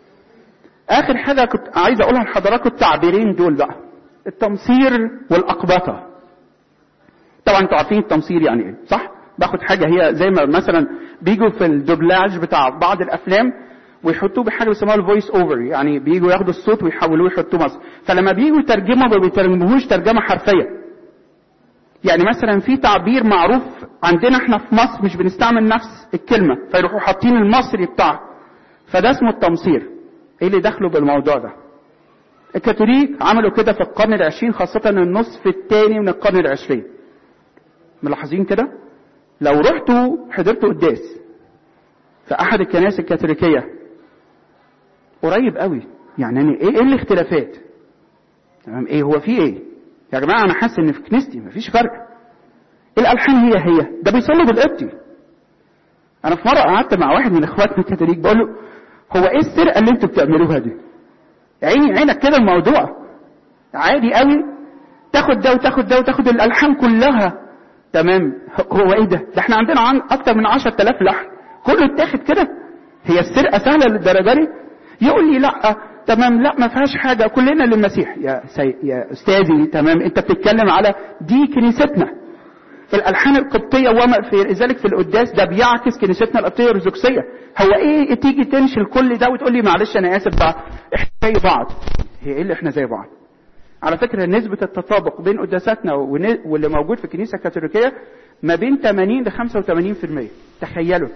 اخر حاجه كنت عايز اقولها لحضراتكم التعبيرين دول بقى التمصير والاقبطه طبعا انتوا عارفين التمصير يعني ايه صح باخد حاجه هي زي ما مثلا بيجوا في الدوبلاج بتاع بعض الافلام ويحطوه بحاجه بيسموها الفويس اوفر يعني بيجوا ياخدوا الصوت ويحولوه يحطوه مصر فلما بيجوا يترجموا ما بيترجموهوش ترجمه حرفيه يعني مثلا في تعبير معروف عندنا احنا في مصر مش بنستعمل نفس الكلمه فيروحوا حاطين المصري بتاعه فده اسمه التمصير ايه اللي دخله بالموضوع ده الكاثوليك عملوا كده في القرن العشرين خاصة النصف الثاني من القرن العشرين ملاحظين كده لو رحتوا حضرتوا قداس في احد الكنائس الكاثوليكيه قريب قوي يعني أنا ايه ايه الاختلافات تمام ايه هو في ايه يا جماعه انا حاسس ان في كنيستي مفيش فرق الالحان هي هي ده بيصلوا بالقبطي انا في مره قعدت مع واحد من اخواتنا الكاثوليك بقول له هو ايه السرقه اللي انتوا بتعملوها دي عيني عينك كده الموضوع عادي قوي تاخد ده وتاخد ده وتاخد الالحان كلها تمام هو ايه ده ده احنا عندنا عن اكتر من 10000 لحن كله اتاخد كده هي السرقه سهله للدرجه دي يقول لي لا تمام لا ما فيهاش حاجه كلنا للمسيح يا سي... يا استاذي تمام انت بتتكلم على دي كنيستنا في الالحان القبطيه وما في ذلك في القداس ده بيعكس كنيستنا القبطيه الارثوذكسيه هو ايه تيجي تنشل كل ده وتقول لي معلش انا اسف بقى احنا زي بعض هي ايه اللي احنا زي بعض على فكره نسبه التطابق بين قداساتنا ون- واللي موجود في الكنيسه الكاثوليكيه ما بين 80 ل 85% تخيلوا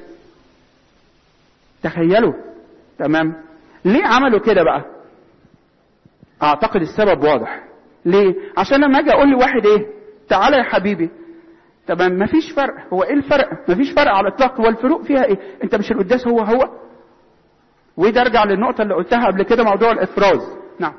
تخيلوا تمام ليه عملوا كده بقى اعتقد السبب واضح ليه عشان لما اجي اقول لواحد ايه تعالى يا حبيبي تمام مفيش فرق هو ايه الفرق مفيش فرق على الاطلاق هو الفروق فيها ايه انت مش القداس هو هو وده ارجع للنقطه اللي قلتها قبل كده موضوع الافراز نعم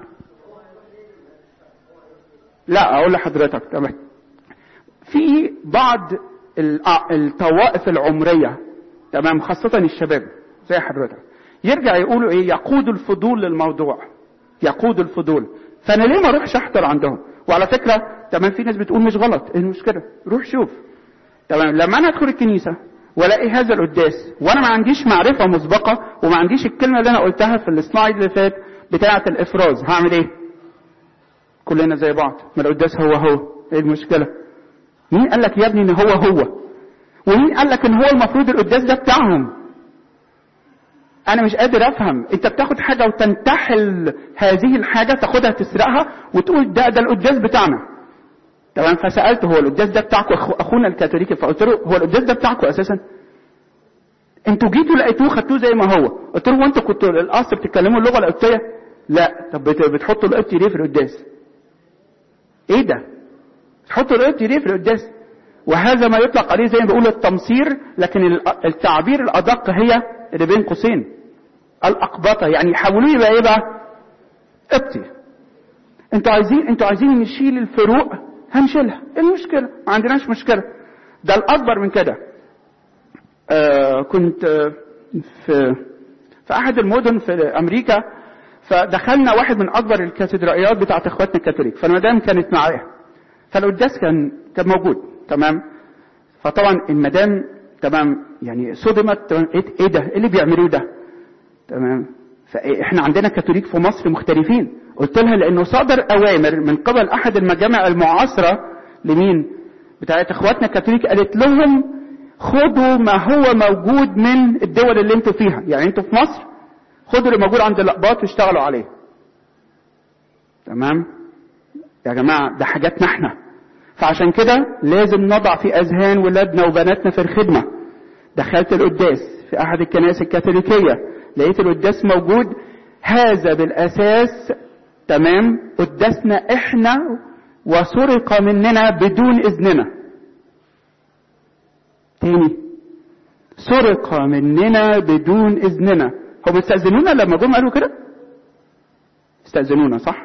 لا اقول لحضرتك تمام في بعض الأ- الطوائف العمريه تمام خاصه الشباب زي حضرتك يرجع يقولوا ايه يقود الفضول للموضوع يقود الفضول فانا ليه ما اروحش احضر عندهم وعلى فكره تمام في ناس بتقول مش غلط ايه المشكله روح شوف تمام لما انا ادخل الكنيسه والاقي هذا القداس وانا ما عنديش معرفه مسبقه وما عنديش الكلمه اللي انا قلتها في السلايد اللي فات بتاعه الافراز هعمل ايه كلنا زي بعض ما القداس هو هو ايه المشكله مين قال لك يا ابني ان هو هو ومين قال لك ان هو المفروض القداس ده بتاعهم انا مش قادر افهم انت بتاخد حاجه وتنتحل هذه الحاجه تاخدها تسرقها وتقول ده ده القداس بتاعنا تمام فسالته هو القداس ده بتاعكم أخو اخونا الكاثوليكي فقلت له هو القداس ده بتاعكم اساسا انتوا جيتوا لقيتوه خدتوه زي ما هو قلت له وانتوا كنتوا الاصل بتتكلموا اللغه القبطيه لا طب بت- بتحطوا القبطي ليه في القداس ايه ده تحطوا القبطي ليه في القداس وهذا ما يطلق عليه زي ما بيقولوا التمصير لكن ال- التعبير الادق هي اللي بين قوسين الاقبطه يعني يحولوه يبقى ايه بقى قبطي انتوا عايزين انتوا عايزين نشيل الفروق هنشيلها ايه المشكله ما عندناش مشكله ده الاكبر من كده آه كنت آه في في احد المدن في امريكا فدخلنا واحد من اكبر الكاتدرائيات بتاعت اخواتنا الكاثوليك فالمدام كانت معايا فالقداس كان كان موجود تمام فطبعا المدام تمام يعني صدمت تمام ايه إيه ده ايه اللي بيعملوه ده تمام فاحنا عندنا كاثوليك في مصر مختلفين قلت لها لانه صدر اوامر من قبل احد المجامع المعاصره لمين بتاعت اخواتنا الكاثوليك قالت لهم خدوا ما هو موجود من الدول اللي انتوا فيها يعني انتوا في مصر خدوا اللي موجود عند الاقباط واشتغلوا عليه تمام يا جماعه ده حاجاتنا احنا فعشان كده لازم نضع في اذهان ولادنا وبناتنا في الخدمه دخلت القداس في احد الكنائس الكاثوليكيه لقيت القداس موجود هذا بالاساس تمام قداسنا احنا وسرق مننا بدون اذننا تاني سرق مننا بدون اذننا هم استاذنونا لما جم قالوا كده استاذنونا صح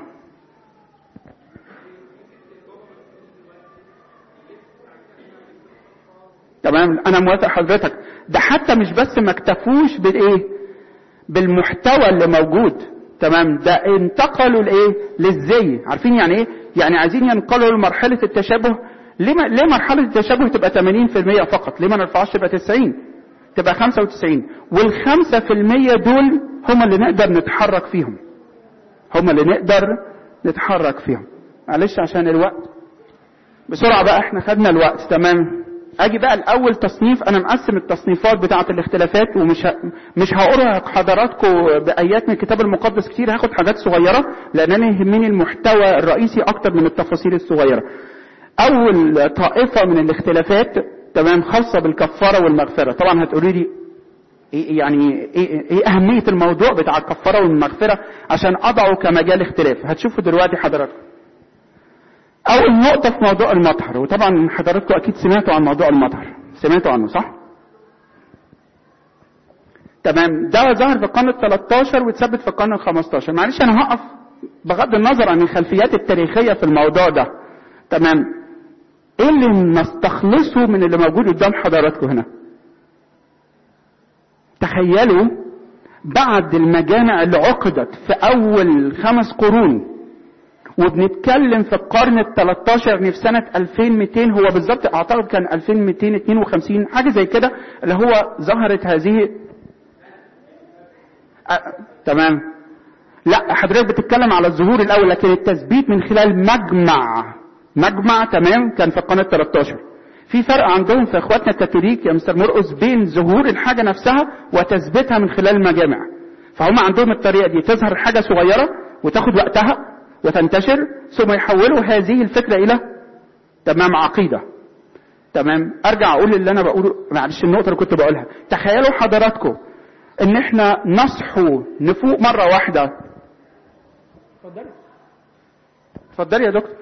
تمام انا موافق حضرتك ده حتى مش بس ما اكتفوش بالايه بالمحتوى اللي موجود تمام ده انتقلوا لايه للزي عارفين يعني ايه يعني عايزين ينقلوا لمرحله التشابه ليه ما ليه مرحله التشابه تبقى 80% فقط ليه ما نرفعش تبقى 90 تبقى 95 والخمسة في المية دول هم اللي نقدر نتحرك فيهم هم اللي نقدر نتحرك فيهم معلش عشان الوقت بسرعة بقى احنا خدنا الوقت تمام اجي بقى الاول تصنيف انا مقسم التصنيفات بتاعة الاختلافات ومش ه... مش هقرا حضراتكم بايات من الكتاب المقدس كتير هاخد حاجات صغيرة لان انا يهمني المحتوى الرئيسي اكتر من التفاصيل الصغيرة اول طائفة من الاختلافات تمام خاصة بالكفارة والمغفرة طبعا هتقولي لي إيه يعني ايه, إيه اهمية الموضوع بتاع الكفارة والمغفرة عشان اضعه كمجال اختلاف هتشوفوا دلوقتي حضراتكم اول نقطة في موضوع المطهر وطبعا حضراتكم اكيد سمعتوا عن موضوع المطهر سمعتوا عنه صح تمام ده ظهر في القرن ال 13 واتثبت في القرن ال 15 معلش انا هقف بغض النظر عن الخلفيات التاريخيه في الموضوع ده تمام ايه اللي نستخلصه من اللي موجود قدام حضراتكم هنا تخيلوا بعد المجامع اللي عقدت في اول خمس قرون وبنتكلم في القرن ال 13 يعني في سنة 2200 هو بالظبط اعتقد كان 2252 حاجة زي كده اللي هو ظهرت هذه أه تمام لا حضرتك بتتكلم على الظهور الاول لكن التثبيت من خلال مجمع مجمع تمام كان في القرن ال 13 في فرق عندهم في اخواتنا الكاثوليك يا مستر مرقس بين ظهور الحاجه نفسها وتثبيتها من خلال المجامع فهم عندهم الطريقه دي تظهر حاجه صغيره وتاخد وقتها وتنتشر ثم يحولوا هذه الفكره الى تمام عقيده تمام ارجع اقول اللي انا بقوله معلش النقطه اللي كنت بقولها تخيلوا حضراتكم ان احنا نصحوا نفوق مره واحده اتفضلي اتفضلي يا دكتور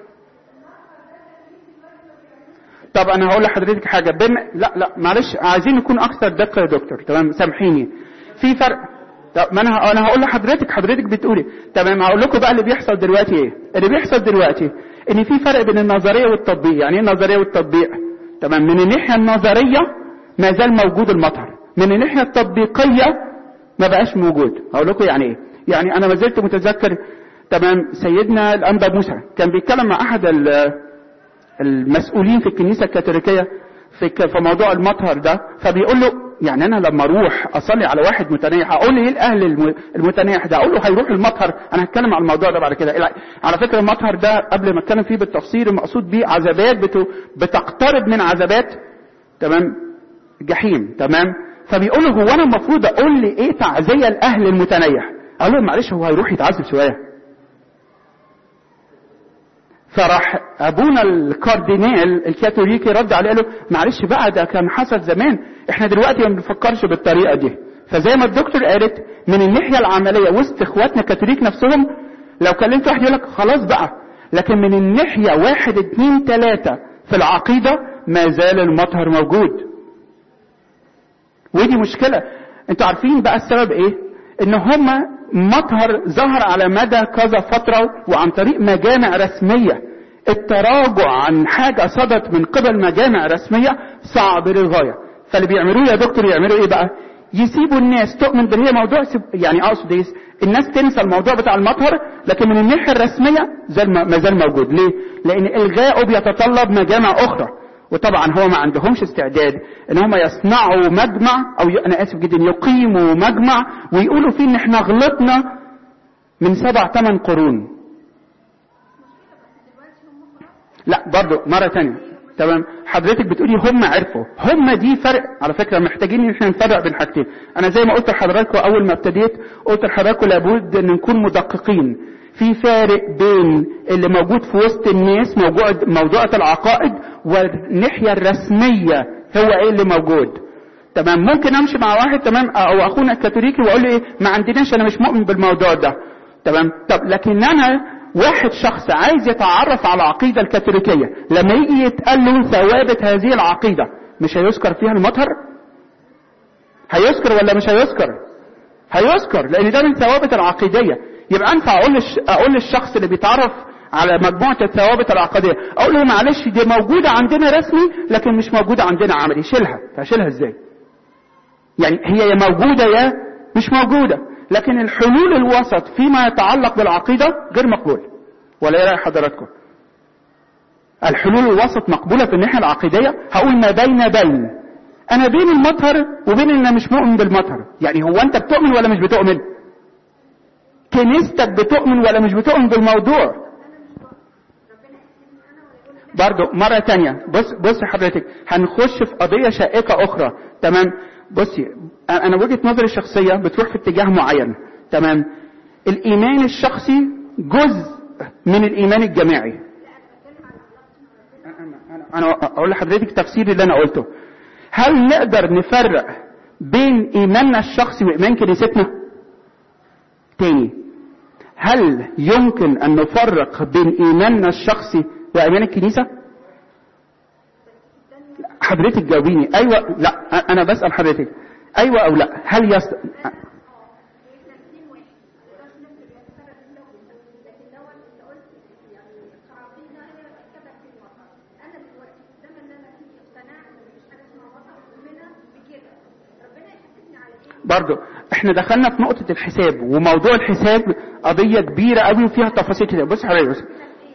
طب انا هقول لحضرتك حاجه بم... لا لا معلش عايزين نكون اكثر دقه يا دكتور تمام سامحيني في فرق طب ما انا انا هقول لحضرتك حضرتك بتقولي تمام هقول لكم بقى اللي بيحصل دلوقتي ايه اللي بيحصل دلوقتي ان في فرق بين النظريه والتطبيق يعني ايه النظريه والتطبيق تمام من الناحيه النظريه ما زال موجود المطر من الناحيه التطبيقيه ما بقاش موجود هقول لكم يعني ايه يعني انا ما زلت متذكر تمام سيدنا الانبا موسى كان بيتكلم مع احد المسؤولين في الكنيسة الكاثوليكية في في موضوع المطهر ده فبيقول له يعني انا لما اروح اصلي على واحد متنيح اقول ايه الاهل المتنيح ده اقول له هيروح المطهر انا هتكلم على الموضوع ده بعد كده على فكره المطهر ده قبل ما اتكلم فيه بالتفصيل المقصود بيه عذابات بتقترب من عذابات تمام جحيم تمام فبيقول له هو انا المفروض اقول لي ايه تعزيه الاهل المتنيح قال له معلش هو هيروح يتعذب شويه فراح ابونا الكاردينال الكاثوليكي رد عليه قال له معلش بقى ده كان حصل زمان احنا دلوقتي ما بنفكرش بالطريقه دي فزي ما الدكتور قالت من الناحيه العمليه وسط اخواتنا الكاثوليك نفسهم لو كلمت واحد يقول لك خلاص بقى لكن من الناحيه واحد اتنين تلاته في العقيده ما زال المطهر موجود ودي مشكله انتوا عارفين بقى السبب ايه ان هما مطهر ظهر على مدى كذا فترة وعن طريق مجامع رسمية التراجع عن حاجة صدت من قبل مجامع رسمية صعب للغاية فاللي بيعملوه يا دكتور يعملوا ايه بقى يسيبوا الناس تؤمن باللي هي موضوع يعني اقصد ايه الناس تنسى الموضوع بتاع المطهر لكن من الناحية الرسمية زال ما زال موجود ليه لان الغائه بيتطلب مجامع اخرى وطبعا هو ما عندهمش استعداد ان هم يصنعوا مجمع او ي... انا اسف جدا يقيموا مجمع ويقولوا فيه ان احنا غلطنا من سبع ثمان قرون لا برضو مرة تانية تمام حضرتك بتقولي هم عرفوا هم دي فرق على فكرة محتاجين ان احنا نفرق بين حاجتين انا زي ما قلت لحضراتكم اول ما ابتديت قلت لحضراتكم لابد ان نكون مدققين في فارق بين اللي موجود في وسط الناس موجود موضوعة العقائد والناحية الرسمية هو ايه اللي موجود تمام ممكن امشي مع واحد تمام او اخونا الكاثوليكي واقول له ايه ما عندناش انا مش مؤمن بالموضوع ده تمام طب لكن انا واحد شخص عايز يتعرف على العقيدة الكاثوليكية لما يجي يتقال له ثوابت هذه العقيدة مش هيذكر فيها المطهر هيذكر ولا مش هيذكر هيذكر لان ده من ثوابت العقيدية يبقى انفع اقول للش... اقول للشخص اللي بيتعرف على مجموعة الثوابت العقدية اقول له معلش دي موجودة عندنا رسمي لكن مش موجودة عندنا عملي شيلها فشيلها ازاي يعني هي يا موجودة يا مش موجودة لكن الحلول الوسط فيما يتعلق بالعقيدة غير مقبول ولا ايه رأي حضراتكم الحلول الوسط مقبولة في الناحية العقيدية هقول ما بين بين انا بين المطهر وبين ان انا مش مؤمن بالمطهر يعني هو انت بتؤمن ولا مش بتؤمن كنيستك بتؤمن ولا مش بتؤمن بالموضوع برضو مرة تانية بص بص حضرتك هنخش في قضية شائكة أخرى تمام بصي أنا وجهة نظري الشخصية بتروح في اتجاه معين تمام الإيمان الشخصي جزء من الإيمان الجماعي أنا أقول لحضرتك تفسير اللي أنا قلته هل نقدر نفرق بين إيماننا الشخصي وإيمان كنيستنا؟ تاني هل يمكن أن نفرق بين إيماننا الشخصي وإيمان الكنيسة؟ حضرتك جاوبيني ايوه لا انا بسال حضرتك ايوه او لا هل يست... برضو احنا دخلنا في نقطة الحساب وموضوع الحساب قضية كبيرة قوي وفيها تفاصيل كتير بص حضرتك بص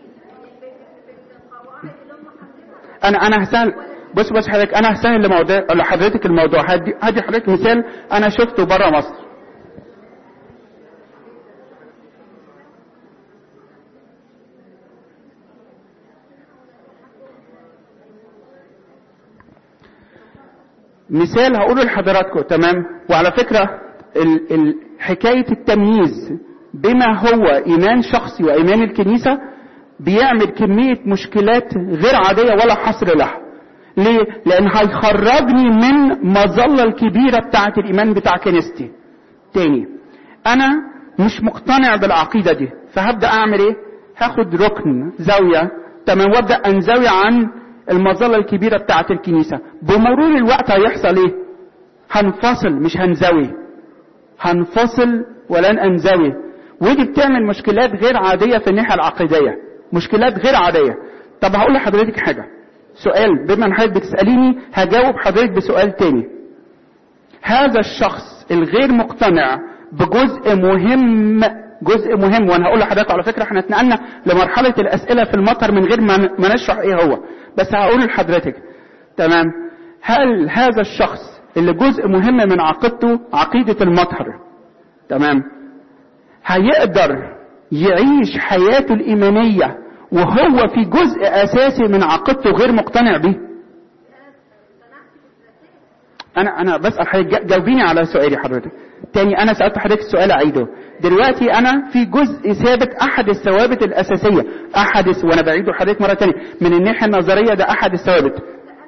انا انا هسهل بص بص حضرتك انا هسهل لموضوع لحضرتك الموضوع هدي هدي حضرتك مثال انا شفته بره مصر مثال هقوله لحضراتكم تمام وعلى فكرة ال ال حكاية التمييز بما هو إيمان شخصي وإيمان الكنيسة بيعمل كمية مشكلات غير عادية ولا حصر لها ليه؟ لأن هيخرجني من مظلة الكبيرة بتاعة الإيمان بتاع كنيستي تاني أنا مش مقتنع بالعقيدة دي فهبدأ أعمل إيه؟ هاخد ركن زاوية تمام وابدأ أنزوي عن المظلة الكبيرة بتاعة الكنيسة بمرور الوقت هيحصل ايه هنفصل مش هنزوي هنفصل ولن انزوي ودي بتعمل مشكلات غير عادية في الناحية العقيدية مشكلات غير عادية طب هقول لحضرتك حاجة سؤال بما ان حضرتك بتسأليني هجاوب حضرتك بسؤال تاني هذا الشخص الغير مقتنع بجزء مهم جزء مهم وانا هقول لحضرتك على فكره احنا اتنقلنا لمرحله الاسئله في المطر من غير ما نشرح ايه هو بس هقول لحضرتك تمام هل هذا الشخص اللي جزء مهم من عقيدته عقيده المطهر تمام هيقدر يعيش حياته الايمانيه وهو في جزء اساسي من عقيدته غير مقتنع به انا انا بسال حضرتك جاوبيني على سؤالي حضرتك تاني انا سالت حضرتك السؤال اعيده دلوقتي انا في جزء ثابت احد الثوابت الاساسيه احد وانا بعيده حضرتك مره تانية من الناحيه النظريه ده احد الثوابت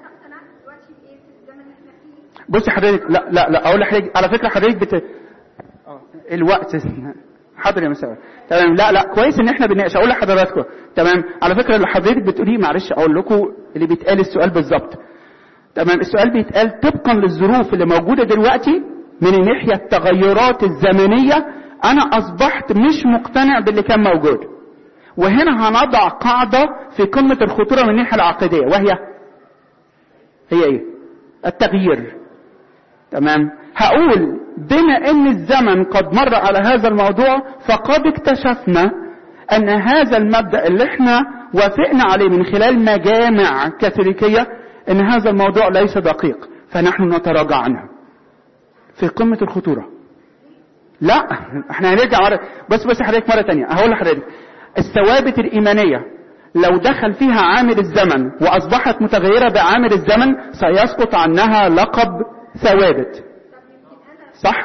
بصي حضرتك لا لا لا اقول لحضرتك على فكره حضرتك بت الوقت حاضر يا مساء تمام لا لا كويس ان احنا بنناقش اقول لحضراتكم تمام على فكره اللي حضرتك بتقوليه معلش اقول لكم اللي بيتقال السؤال بالظبط تمام السؤال بيتقال طبقا للظروف اللي موجوده دلوقتي من الناحيه التغيرات الزمنيه انا اصبحت مش مقتنع باللي كان موجود وهنا هنضع قاعده في قمه الخطوره من الناحيه العقيديه وهي هي ايه التغيير تمام هقول بما ان الزمن قد مر على هذا الموضوع فقد اكتشفنا ان هذا المبدا اللي احنا وافقنا عليه من خلال مجامع كاثوليكيه ان هذا الموضوع ليس دقيق فنحن نتراجع عنه في قمه الخطوره لا احنا هنرجع مرة بس بس حضرتك مرة تانية هقول لحضرتك الثوابت الإيمانية لو دخل فيها عامل الزمن وأصبحت متغيرة بعامل الزمن سيسقط عنها لقب ثوابت صح؟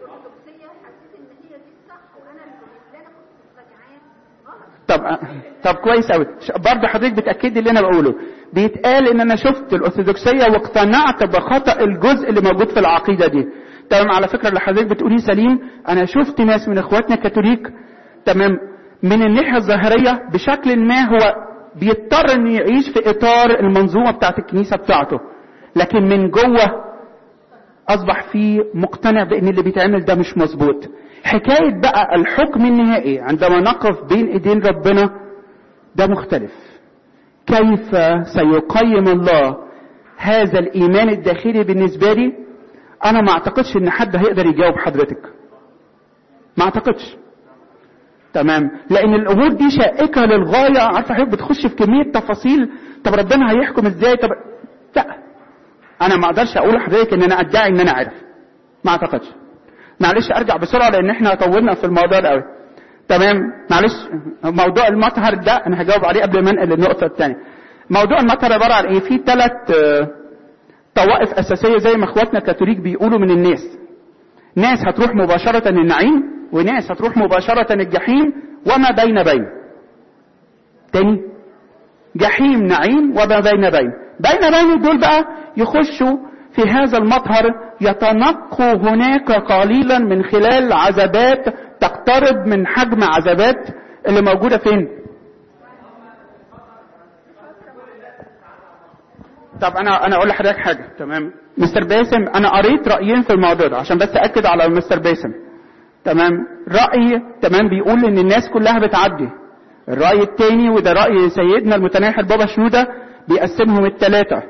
طب طب كويس قوي برضه حضرتك بتاكد لي اللي انا بقوله بيتقال ان انا شفت الارثوذكسيه واقتنعت بخطا الجزء اللي موجود في العقيده دي تمام على فكره اللي حضرتك بتقوليه سليم انا شفت ناس من اخواتنا كاثوليك تمام من الناحيه الظاهريه بشكل ما هو بيضطر انه يعيش في اطار المنظومه بتاعت الكنيسه بتاعته لكن من جوه اصبح فيه مقتنع بان اللي بيتعمل ده مش مظبوط حكايه بقى الحكم النهائي عندما نقف بين ايدين ربنا ده مختلف كيف سيقيم الله هذا الايمان الداخلي بالنسبه لي انا ما اعتقدش ان حد هيقدر يجاوب حضرتك ما اعتقدش تمام لان الامور دي شائكه للغايه عارفه حضرتك بتخش في كميه تفاصيل طب ربنا هيحكم ازاي طب لا انا ما اقدرش اقول لحضرتك ان انا ادعي ان انا عارف ما اعتقدش معلش ارجع بسرعه لان احنا طولنا في الموضوع ده قوي تمام معلش موضوع المطهر ده انا هجاوب عليه قبل ما انقل للنقطه الثانيه موضوع المطهر عباره عن ايه في ثلاث طوائف اساسيه زي ما اخواتنا الكاثوليك بيقولوا من الناس ناس هتروح مباشره النعيم وناس هتروح مباشره الجحيم وما بين بين تاني جحيم نعيم وما بين بين بين بين دول بقى يخشوا في هذا المطهر يتنقوا هناك قليلا من خلال عذابات تقترب من حجم عذابات اللي موجودة فين طب انا انا اقول لحضرتك حاجه تمام مستر باسم انا قريت رايين في الموضوع ده عشان بس اكد على مستر باسم تمام راي تمام بيقول ان الناس كلها بتعدي الراي التاني وده راي سيدنا المتناحر بابا شنوده بيقسمهم الثلاثه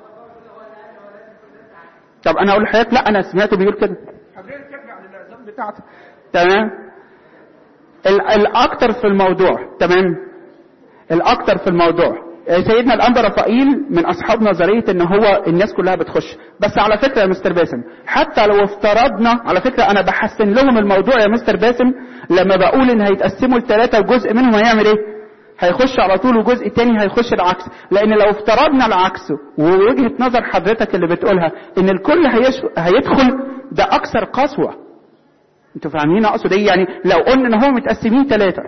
طب انا اقول لحضرتك لا انا سمعته بيقول كده حضرتك ترجع للعظام بتاعته تمام ال- الاكتر في الموضوع تمام الاكتر في الموضوع آه، سيدنا الانبا رفائيل من اصحاب نظريه ان هو الناس كلها بتخش بس على فكره يا مستر باسم حتى لو افترضنا على فكره انا بحسن لهم الموضوع يا مستر باسم لما بقول ان هيتقسموا لثلاثه وجزء منهم هيعمل ايه هيخش على طول وجزء تاني هيخش العكس لان لو افترضنا العكس ووجهه نظر حضرتك اللي بتقولها ان الكل هيش... هيدخل ده اكثر قسوه انتوا فاهمين اقصد ايه يعني لو قلنا ان هم متقسمين ثلاثه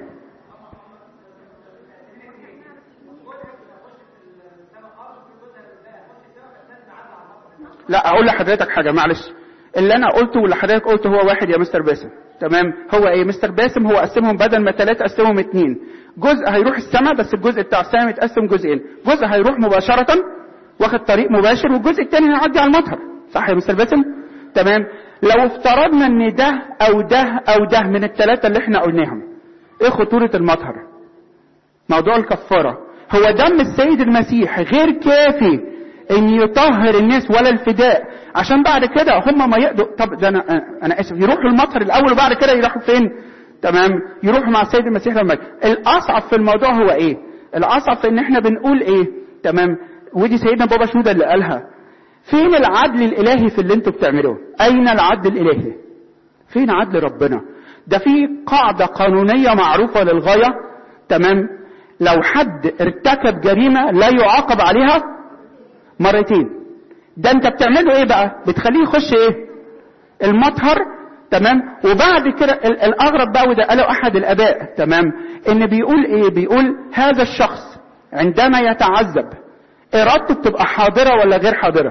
لا اقول لحضرتك حاجه معلش اللي انا قلته واللي حضرتك قلته هو واحد يا مستر باسم تمام هو ايه مستر باسم هو قسمهم بدل ما ثلاثه قسمهم اثنين جزء هيروح السماء بس الجزء بتاع السماء متقسم جزئين جزء هيروح مباشره واخد طريق مباشر والجزء الثاني هيعدي على المطهر صح يا مستر باسم تمام لو افترضنا ان ده او ده او ده من الثلاثه اللي احنا قلناهم ايه خطوره المطهر موضوع الكفاره هو دم السيد المسيح غير كافي ان يطهر الناس ولا الفداء عشان بعد كده هم ما يقدروا طب ده انا انا اسف يروحوا المطهر الاول وبعد كده يروحوا فين تمام يروحوا مع السيد المسيح لما يجي. الاصعب في الموضوع هو ايه الاصعب في ان احنا بنقول ايه تمام ودي سيدنا بابا شنودة اللي قالها فين العدل الالهي في اللي انتوا بتعملوه اين العدل الالهي فين عدل ربنا ده في قاعدة قانونية معروفة للغاية تمام لو حد ارتكب جريمة لا يعاقب عليها مرتين ده انت بتعمله ايه بقى بتخليه يخش ايه المطهر تمام وبعد كده ال- الاغرب بقى وده قاله احد الاباء تمام ان بيقول ايه بيقول هذا الشخص عندما يتعذب ارادته بتبقى حاضره ولا غير حاضره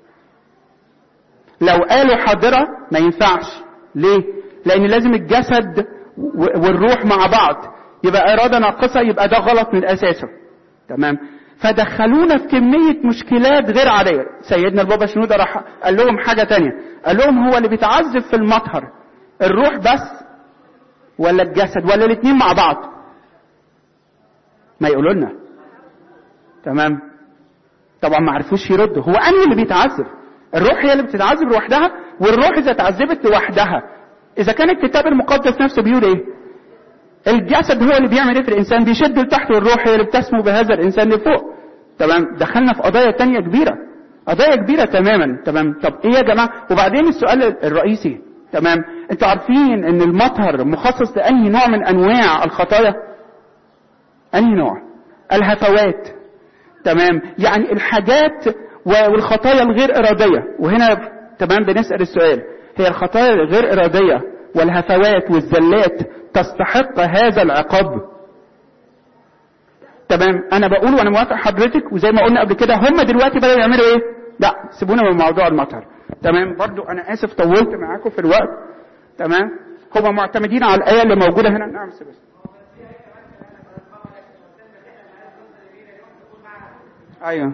لو قالوا حاضره ما ينفعش ليه لان لازم الجسد و- والروح مع بعض يبقى اراده ناقصه يبقى ده غلط من اساسه تمام فدخلونا في كمية مشكلات غير عادية سيدنا البابا شنودة راح قال لهم حاجة تانية قال لهم هو اللي بيتعذب في المطهر الروح بس ولا الجسد ولا الاتنين مع بعض ما يقولوا لنا تمام طبعا ما عرفوش يردوا هو انهي اللي بيتعذب الروح هي اللي بتتعذب لوحدها والروح اذا تعذبت لوحدها اذا كان الكتاب المقدس نفسه بيقول ايه الجسد هو اللي بيعمل ايه في الانسان بيشد لتحت والروح هي اللي بتسمو بهذا الانسان لفوق تمام دخلنا في قضايا تانية كبيرة قضايا كبيرة تماما تمام طب ايه يا جماعة وبعدين السؤال الرئيسي تمام انتوا عارفين ان المطهر مخصص لانهي نوع من انواع الخطايا انهي نوع الهفوات تمام يعني الحاجات والخطايا الغير ارادية وهنا تمام بنسأل السؤال هي الخطايا الغير ارادية والهفوات والزلات تستحق هذا العقاب تمام انا بقول وانا موافق حضرتك وزي ما قلنا قبل كده هم دلوقتي بدأوا يعملوا ايه لا سيبونا من موضوع المطهر تمام برضو انا اسف طولت معاكم في الوقت تمام هم معتمدين على الايه اللي موجوده هنا نعم بس ايوه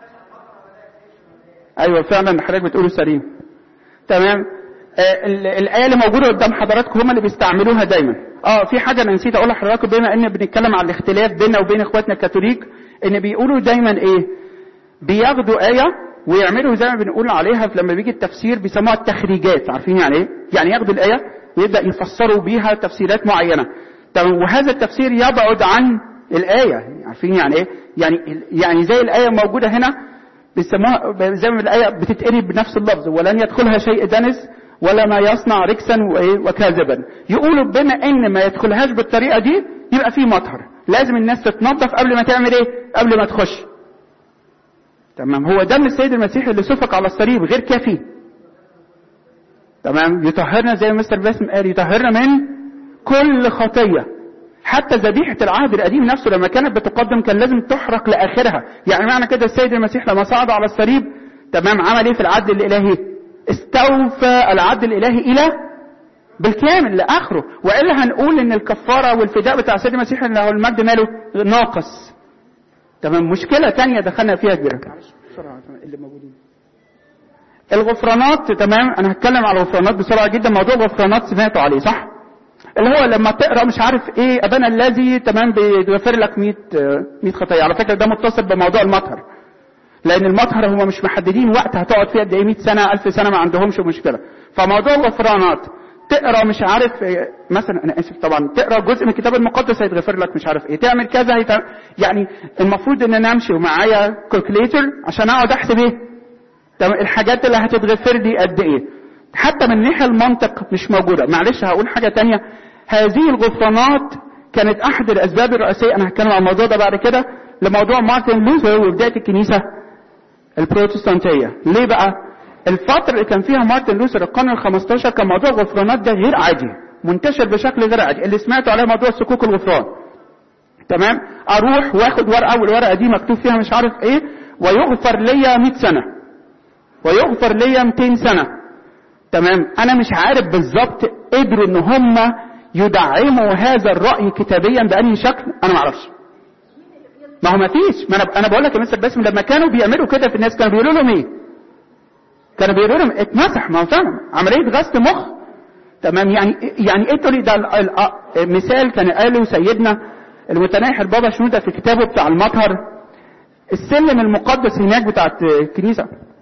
ايوه فعلا حضرتك بتقوله سليم تمام آه ال- الايه اللي موجوده قدام حضراتكم هم اللي بيستعملوها دايما اه في حاجه انا نسيت اقولها لحضراتكم بما ان بنتكلم على الاختلاف بيننا وبين اخواتنا الكاثوليك ان بيقولوا دايما ايه بياخدوا ايه ويعملوا زي ما بنقول عليها في لما بيجي التفسير بيسموها التخريجات عارفين يعني ايه يعني ياخدوا الايه ويبدا يفسروا بيها تفسيرات معينه طب وهذا التفسير يبعد عن الايه عارفين يعني ايه يعني يعني زي الايه موجوده هنا بيسموها زي ما الايه بتتقري بنفس اللفظ ولن يدخلها شيء دنس ولا ما يصنع ركسا وإيه وكاذبا يقولوا بما ان ما يدخلهاش بالطريقه دي يبقى في مطهر لازم الناس تتنظف قبل ما تعمل ايه قبل ما تخش تمام هو دم السيد المسيح اللي سفك على الصليب غير كافي تمام يطهرنا زي ما مستر باسم قال يطهرنا من كل خطيه حتى ذبيحة العهد القديم نفسه لما كانت بتقدم كان لازم تحرق لآخرها يعني معنى كده السيد المسيح لما صعد على الصليب تمام عمل ايه في العدل الإلهي استوفى العدل الإلهي إلى بالكامل لآخره وإلا هنقول إن الكفارة والفداء بتاع السيد المسيح اللي هو المجد ماله ناقص تمام مشكلة تانية دخلنا فيها كبيرة بسرعه اللي موجودين الغفرانات تمام انا هتكلم على الغفرانات بسرعه جدا موضوع الغفرانات سمعتوا عليه صح اللي هو لما تقرا مش عارف ايه ابانا الذي تمام بيغفر لك 100 100 خطايا على فكره ده متصل بموضوع المطهر لان المطهر هم مش محددين وقت هتقعد فيه قد ايه 100 سنه 1000 سنه ما عندهمش مشكله فموضوع الغفرانات تقرا مش عارف إيه مثلا انا اسف طبعا تقرا جزء من الكتاب المقدس هيتغفر لك مش عارف ايه تعمل كذا هيتعمل يعني المفروض ان انا امشي ومعايا كالكوليتر عشان اقعد احسب ايه تمام الحاجات اللي هتتغفر لي قد ايه حتى من ناحيه المنطق مش موجوده معلش هقول حاجه تانية هذه الغفرانات كانت احد الاسباب الرئيسيه انا هتكلم عن الموضوع ده بعد كده لموضوع مارتن لوثر وبدايه الكنيسه البروتستانتيه ليه بقى الفتره اللي كان فيها مارتن لوثر القرن ال 15 كان موضوع الغفرانات ده غير عادي منتشر بشكل غير عادي اللي سمعتوا عليه موضوع صكوك الغفران تمام اروح واخد ورقه والورقه دي مكتوب فيها مش عارف ايه ويغفر ليا 100 سنه ويغفر ليا 200 سنه تمام انا مش عارف بالظبط قدروا ان هم يدعموا هذا الراي كتابيا بانهي شكل انا ما اعرفش ما هو ما فيش ما انا انا بقول لك يا مستر باسم لما كانوا بيعملوا كده في الناس كانوا بيقولوا لهم ايه كانوا بيقولوا لهم اتمسح ما هو فعلا عمليه غسل مخ تمام يعني يعني ايه تقولي ده ال- ال- مثال كان قاله سيدنا المتناحي البابا شنودة في كتابه بتاع المطهر السلم المقدس هناك بتاعت الكنيسه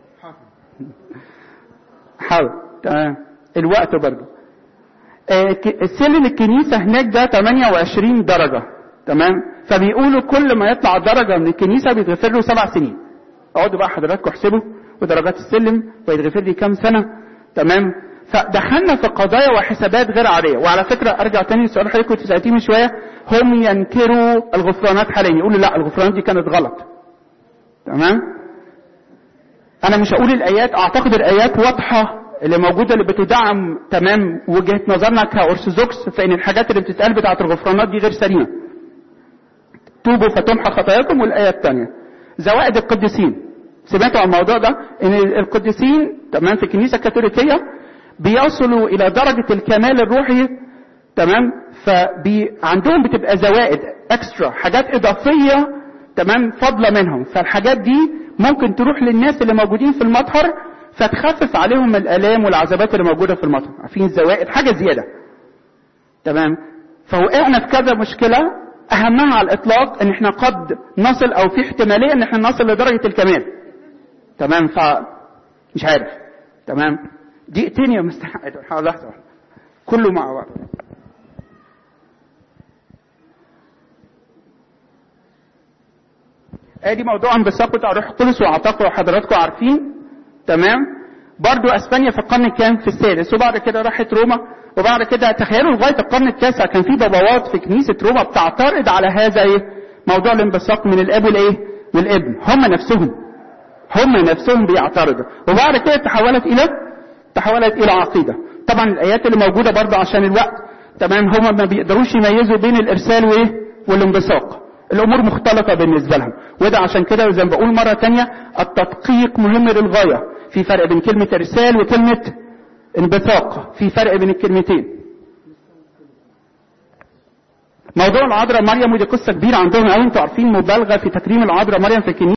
حاول تمام الوقت برضه آه، ك- السلم الكنيسة هناك ده 28 درجة تمام فبيقولوا كل ما يطلع درجة من الكنيسة بيتغفر له سبع سنين اقعدوا بقى حضراتكم احسبوا ودرجات السلم ويتغفر لي كام سنة تمام فدخلنا في قضايا وحسابات غير عادية وعلى فكرة ارجع تاني لسؤال حضرتك كنت سألتيه من شوية هم ينكروا الغفرانات حاليا يقولوا لا الغفرانات دي كانت غلط تمام انا مش هقول الايات اعتقد الايات واضحه اللي موجوده اللي بتدعم تمام وجهه نظرنا كارثوذكس في ان الحاجات اللي بتتقال بتاعه الغفرانات دي غير سليمه توبوا فتمحى خطاياكم والايه الثانيه زوائد القديسين سمعتوا عن الموضوع ده ان القديسين تمام في الكنيسه الكاثوليكيه بيصلوا الى درجه الكمال الروحي تمام فعندهم بتبقى زوائد اكسترا حاجات اضافيه تمام فاضله منهم فالحاجات دي ممكن تروح للناس اللي موجودين في المطهر فتخفف عليهم الالام والعذابات اللي موجوده في المطهر عارفين الزوائد حاجه زياده تمام فوقعنا في كذا مشكله اهمها على الاطلاق ان احنا قد نصل او في احتماليه ان احنا نصل لدرجه الكمال تمام ف مش عارف تمام دقيقتين يا مستر حاول لحظه واحدة. كله مع بعض ادي موضوع انبثاق بتاع روح القدس واعتقد حضراتكم عارفين تمام برضو اسبانيا في القرن الكام في السادس وبعد كده راحت روما وبعد كده تخيلوا لغايه القرن التاسع كان في بابوات في كنيسه روما بتعترض على هذا ايه موضوع الانبثاق من الاب والايه والابن هم نفسهم هم نفسهم بيعترضوا وبعد كده تحولت الى تحولت الى عقيده طبعا الايات اللي موجوده برضه عشان الوقت تمام هم ما بيقدروش يميزوا بين الارسال وايه والانبثاق الامور مختلطه بالنسبه لهم وده عشان كده زي ما بقول مره تانية التدقيق مهم للغايه في فرق بين كلمه ارسال وكلمه انبثاق في فرق بين الكلمتين موضوع العذراء مريم ودي قصه كبيره عندهم قوي انتوا عارفين مبالغه في تكريم العذراء مريم في الكنيسه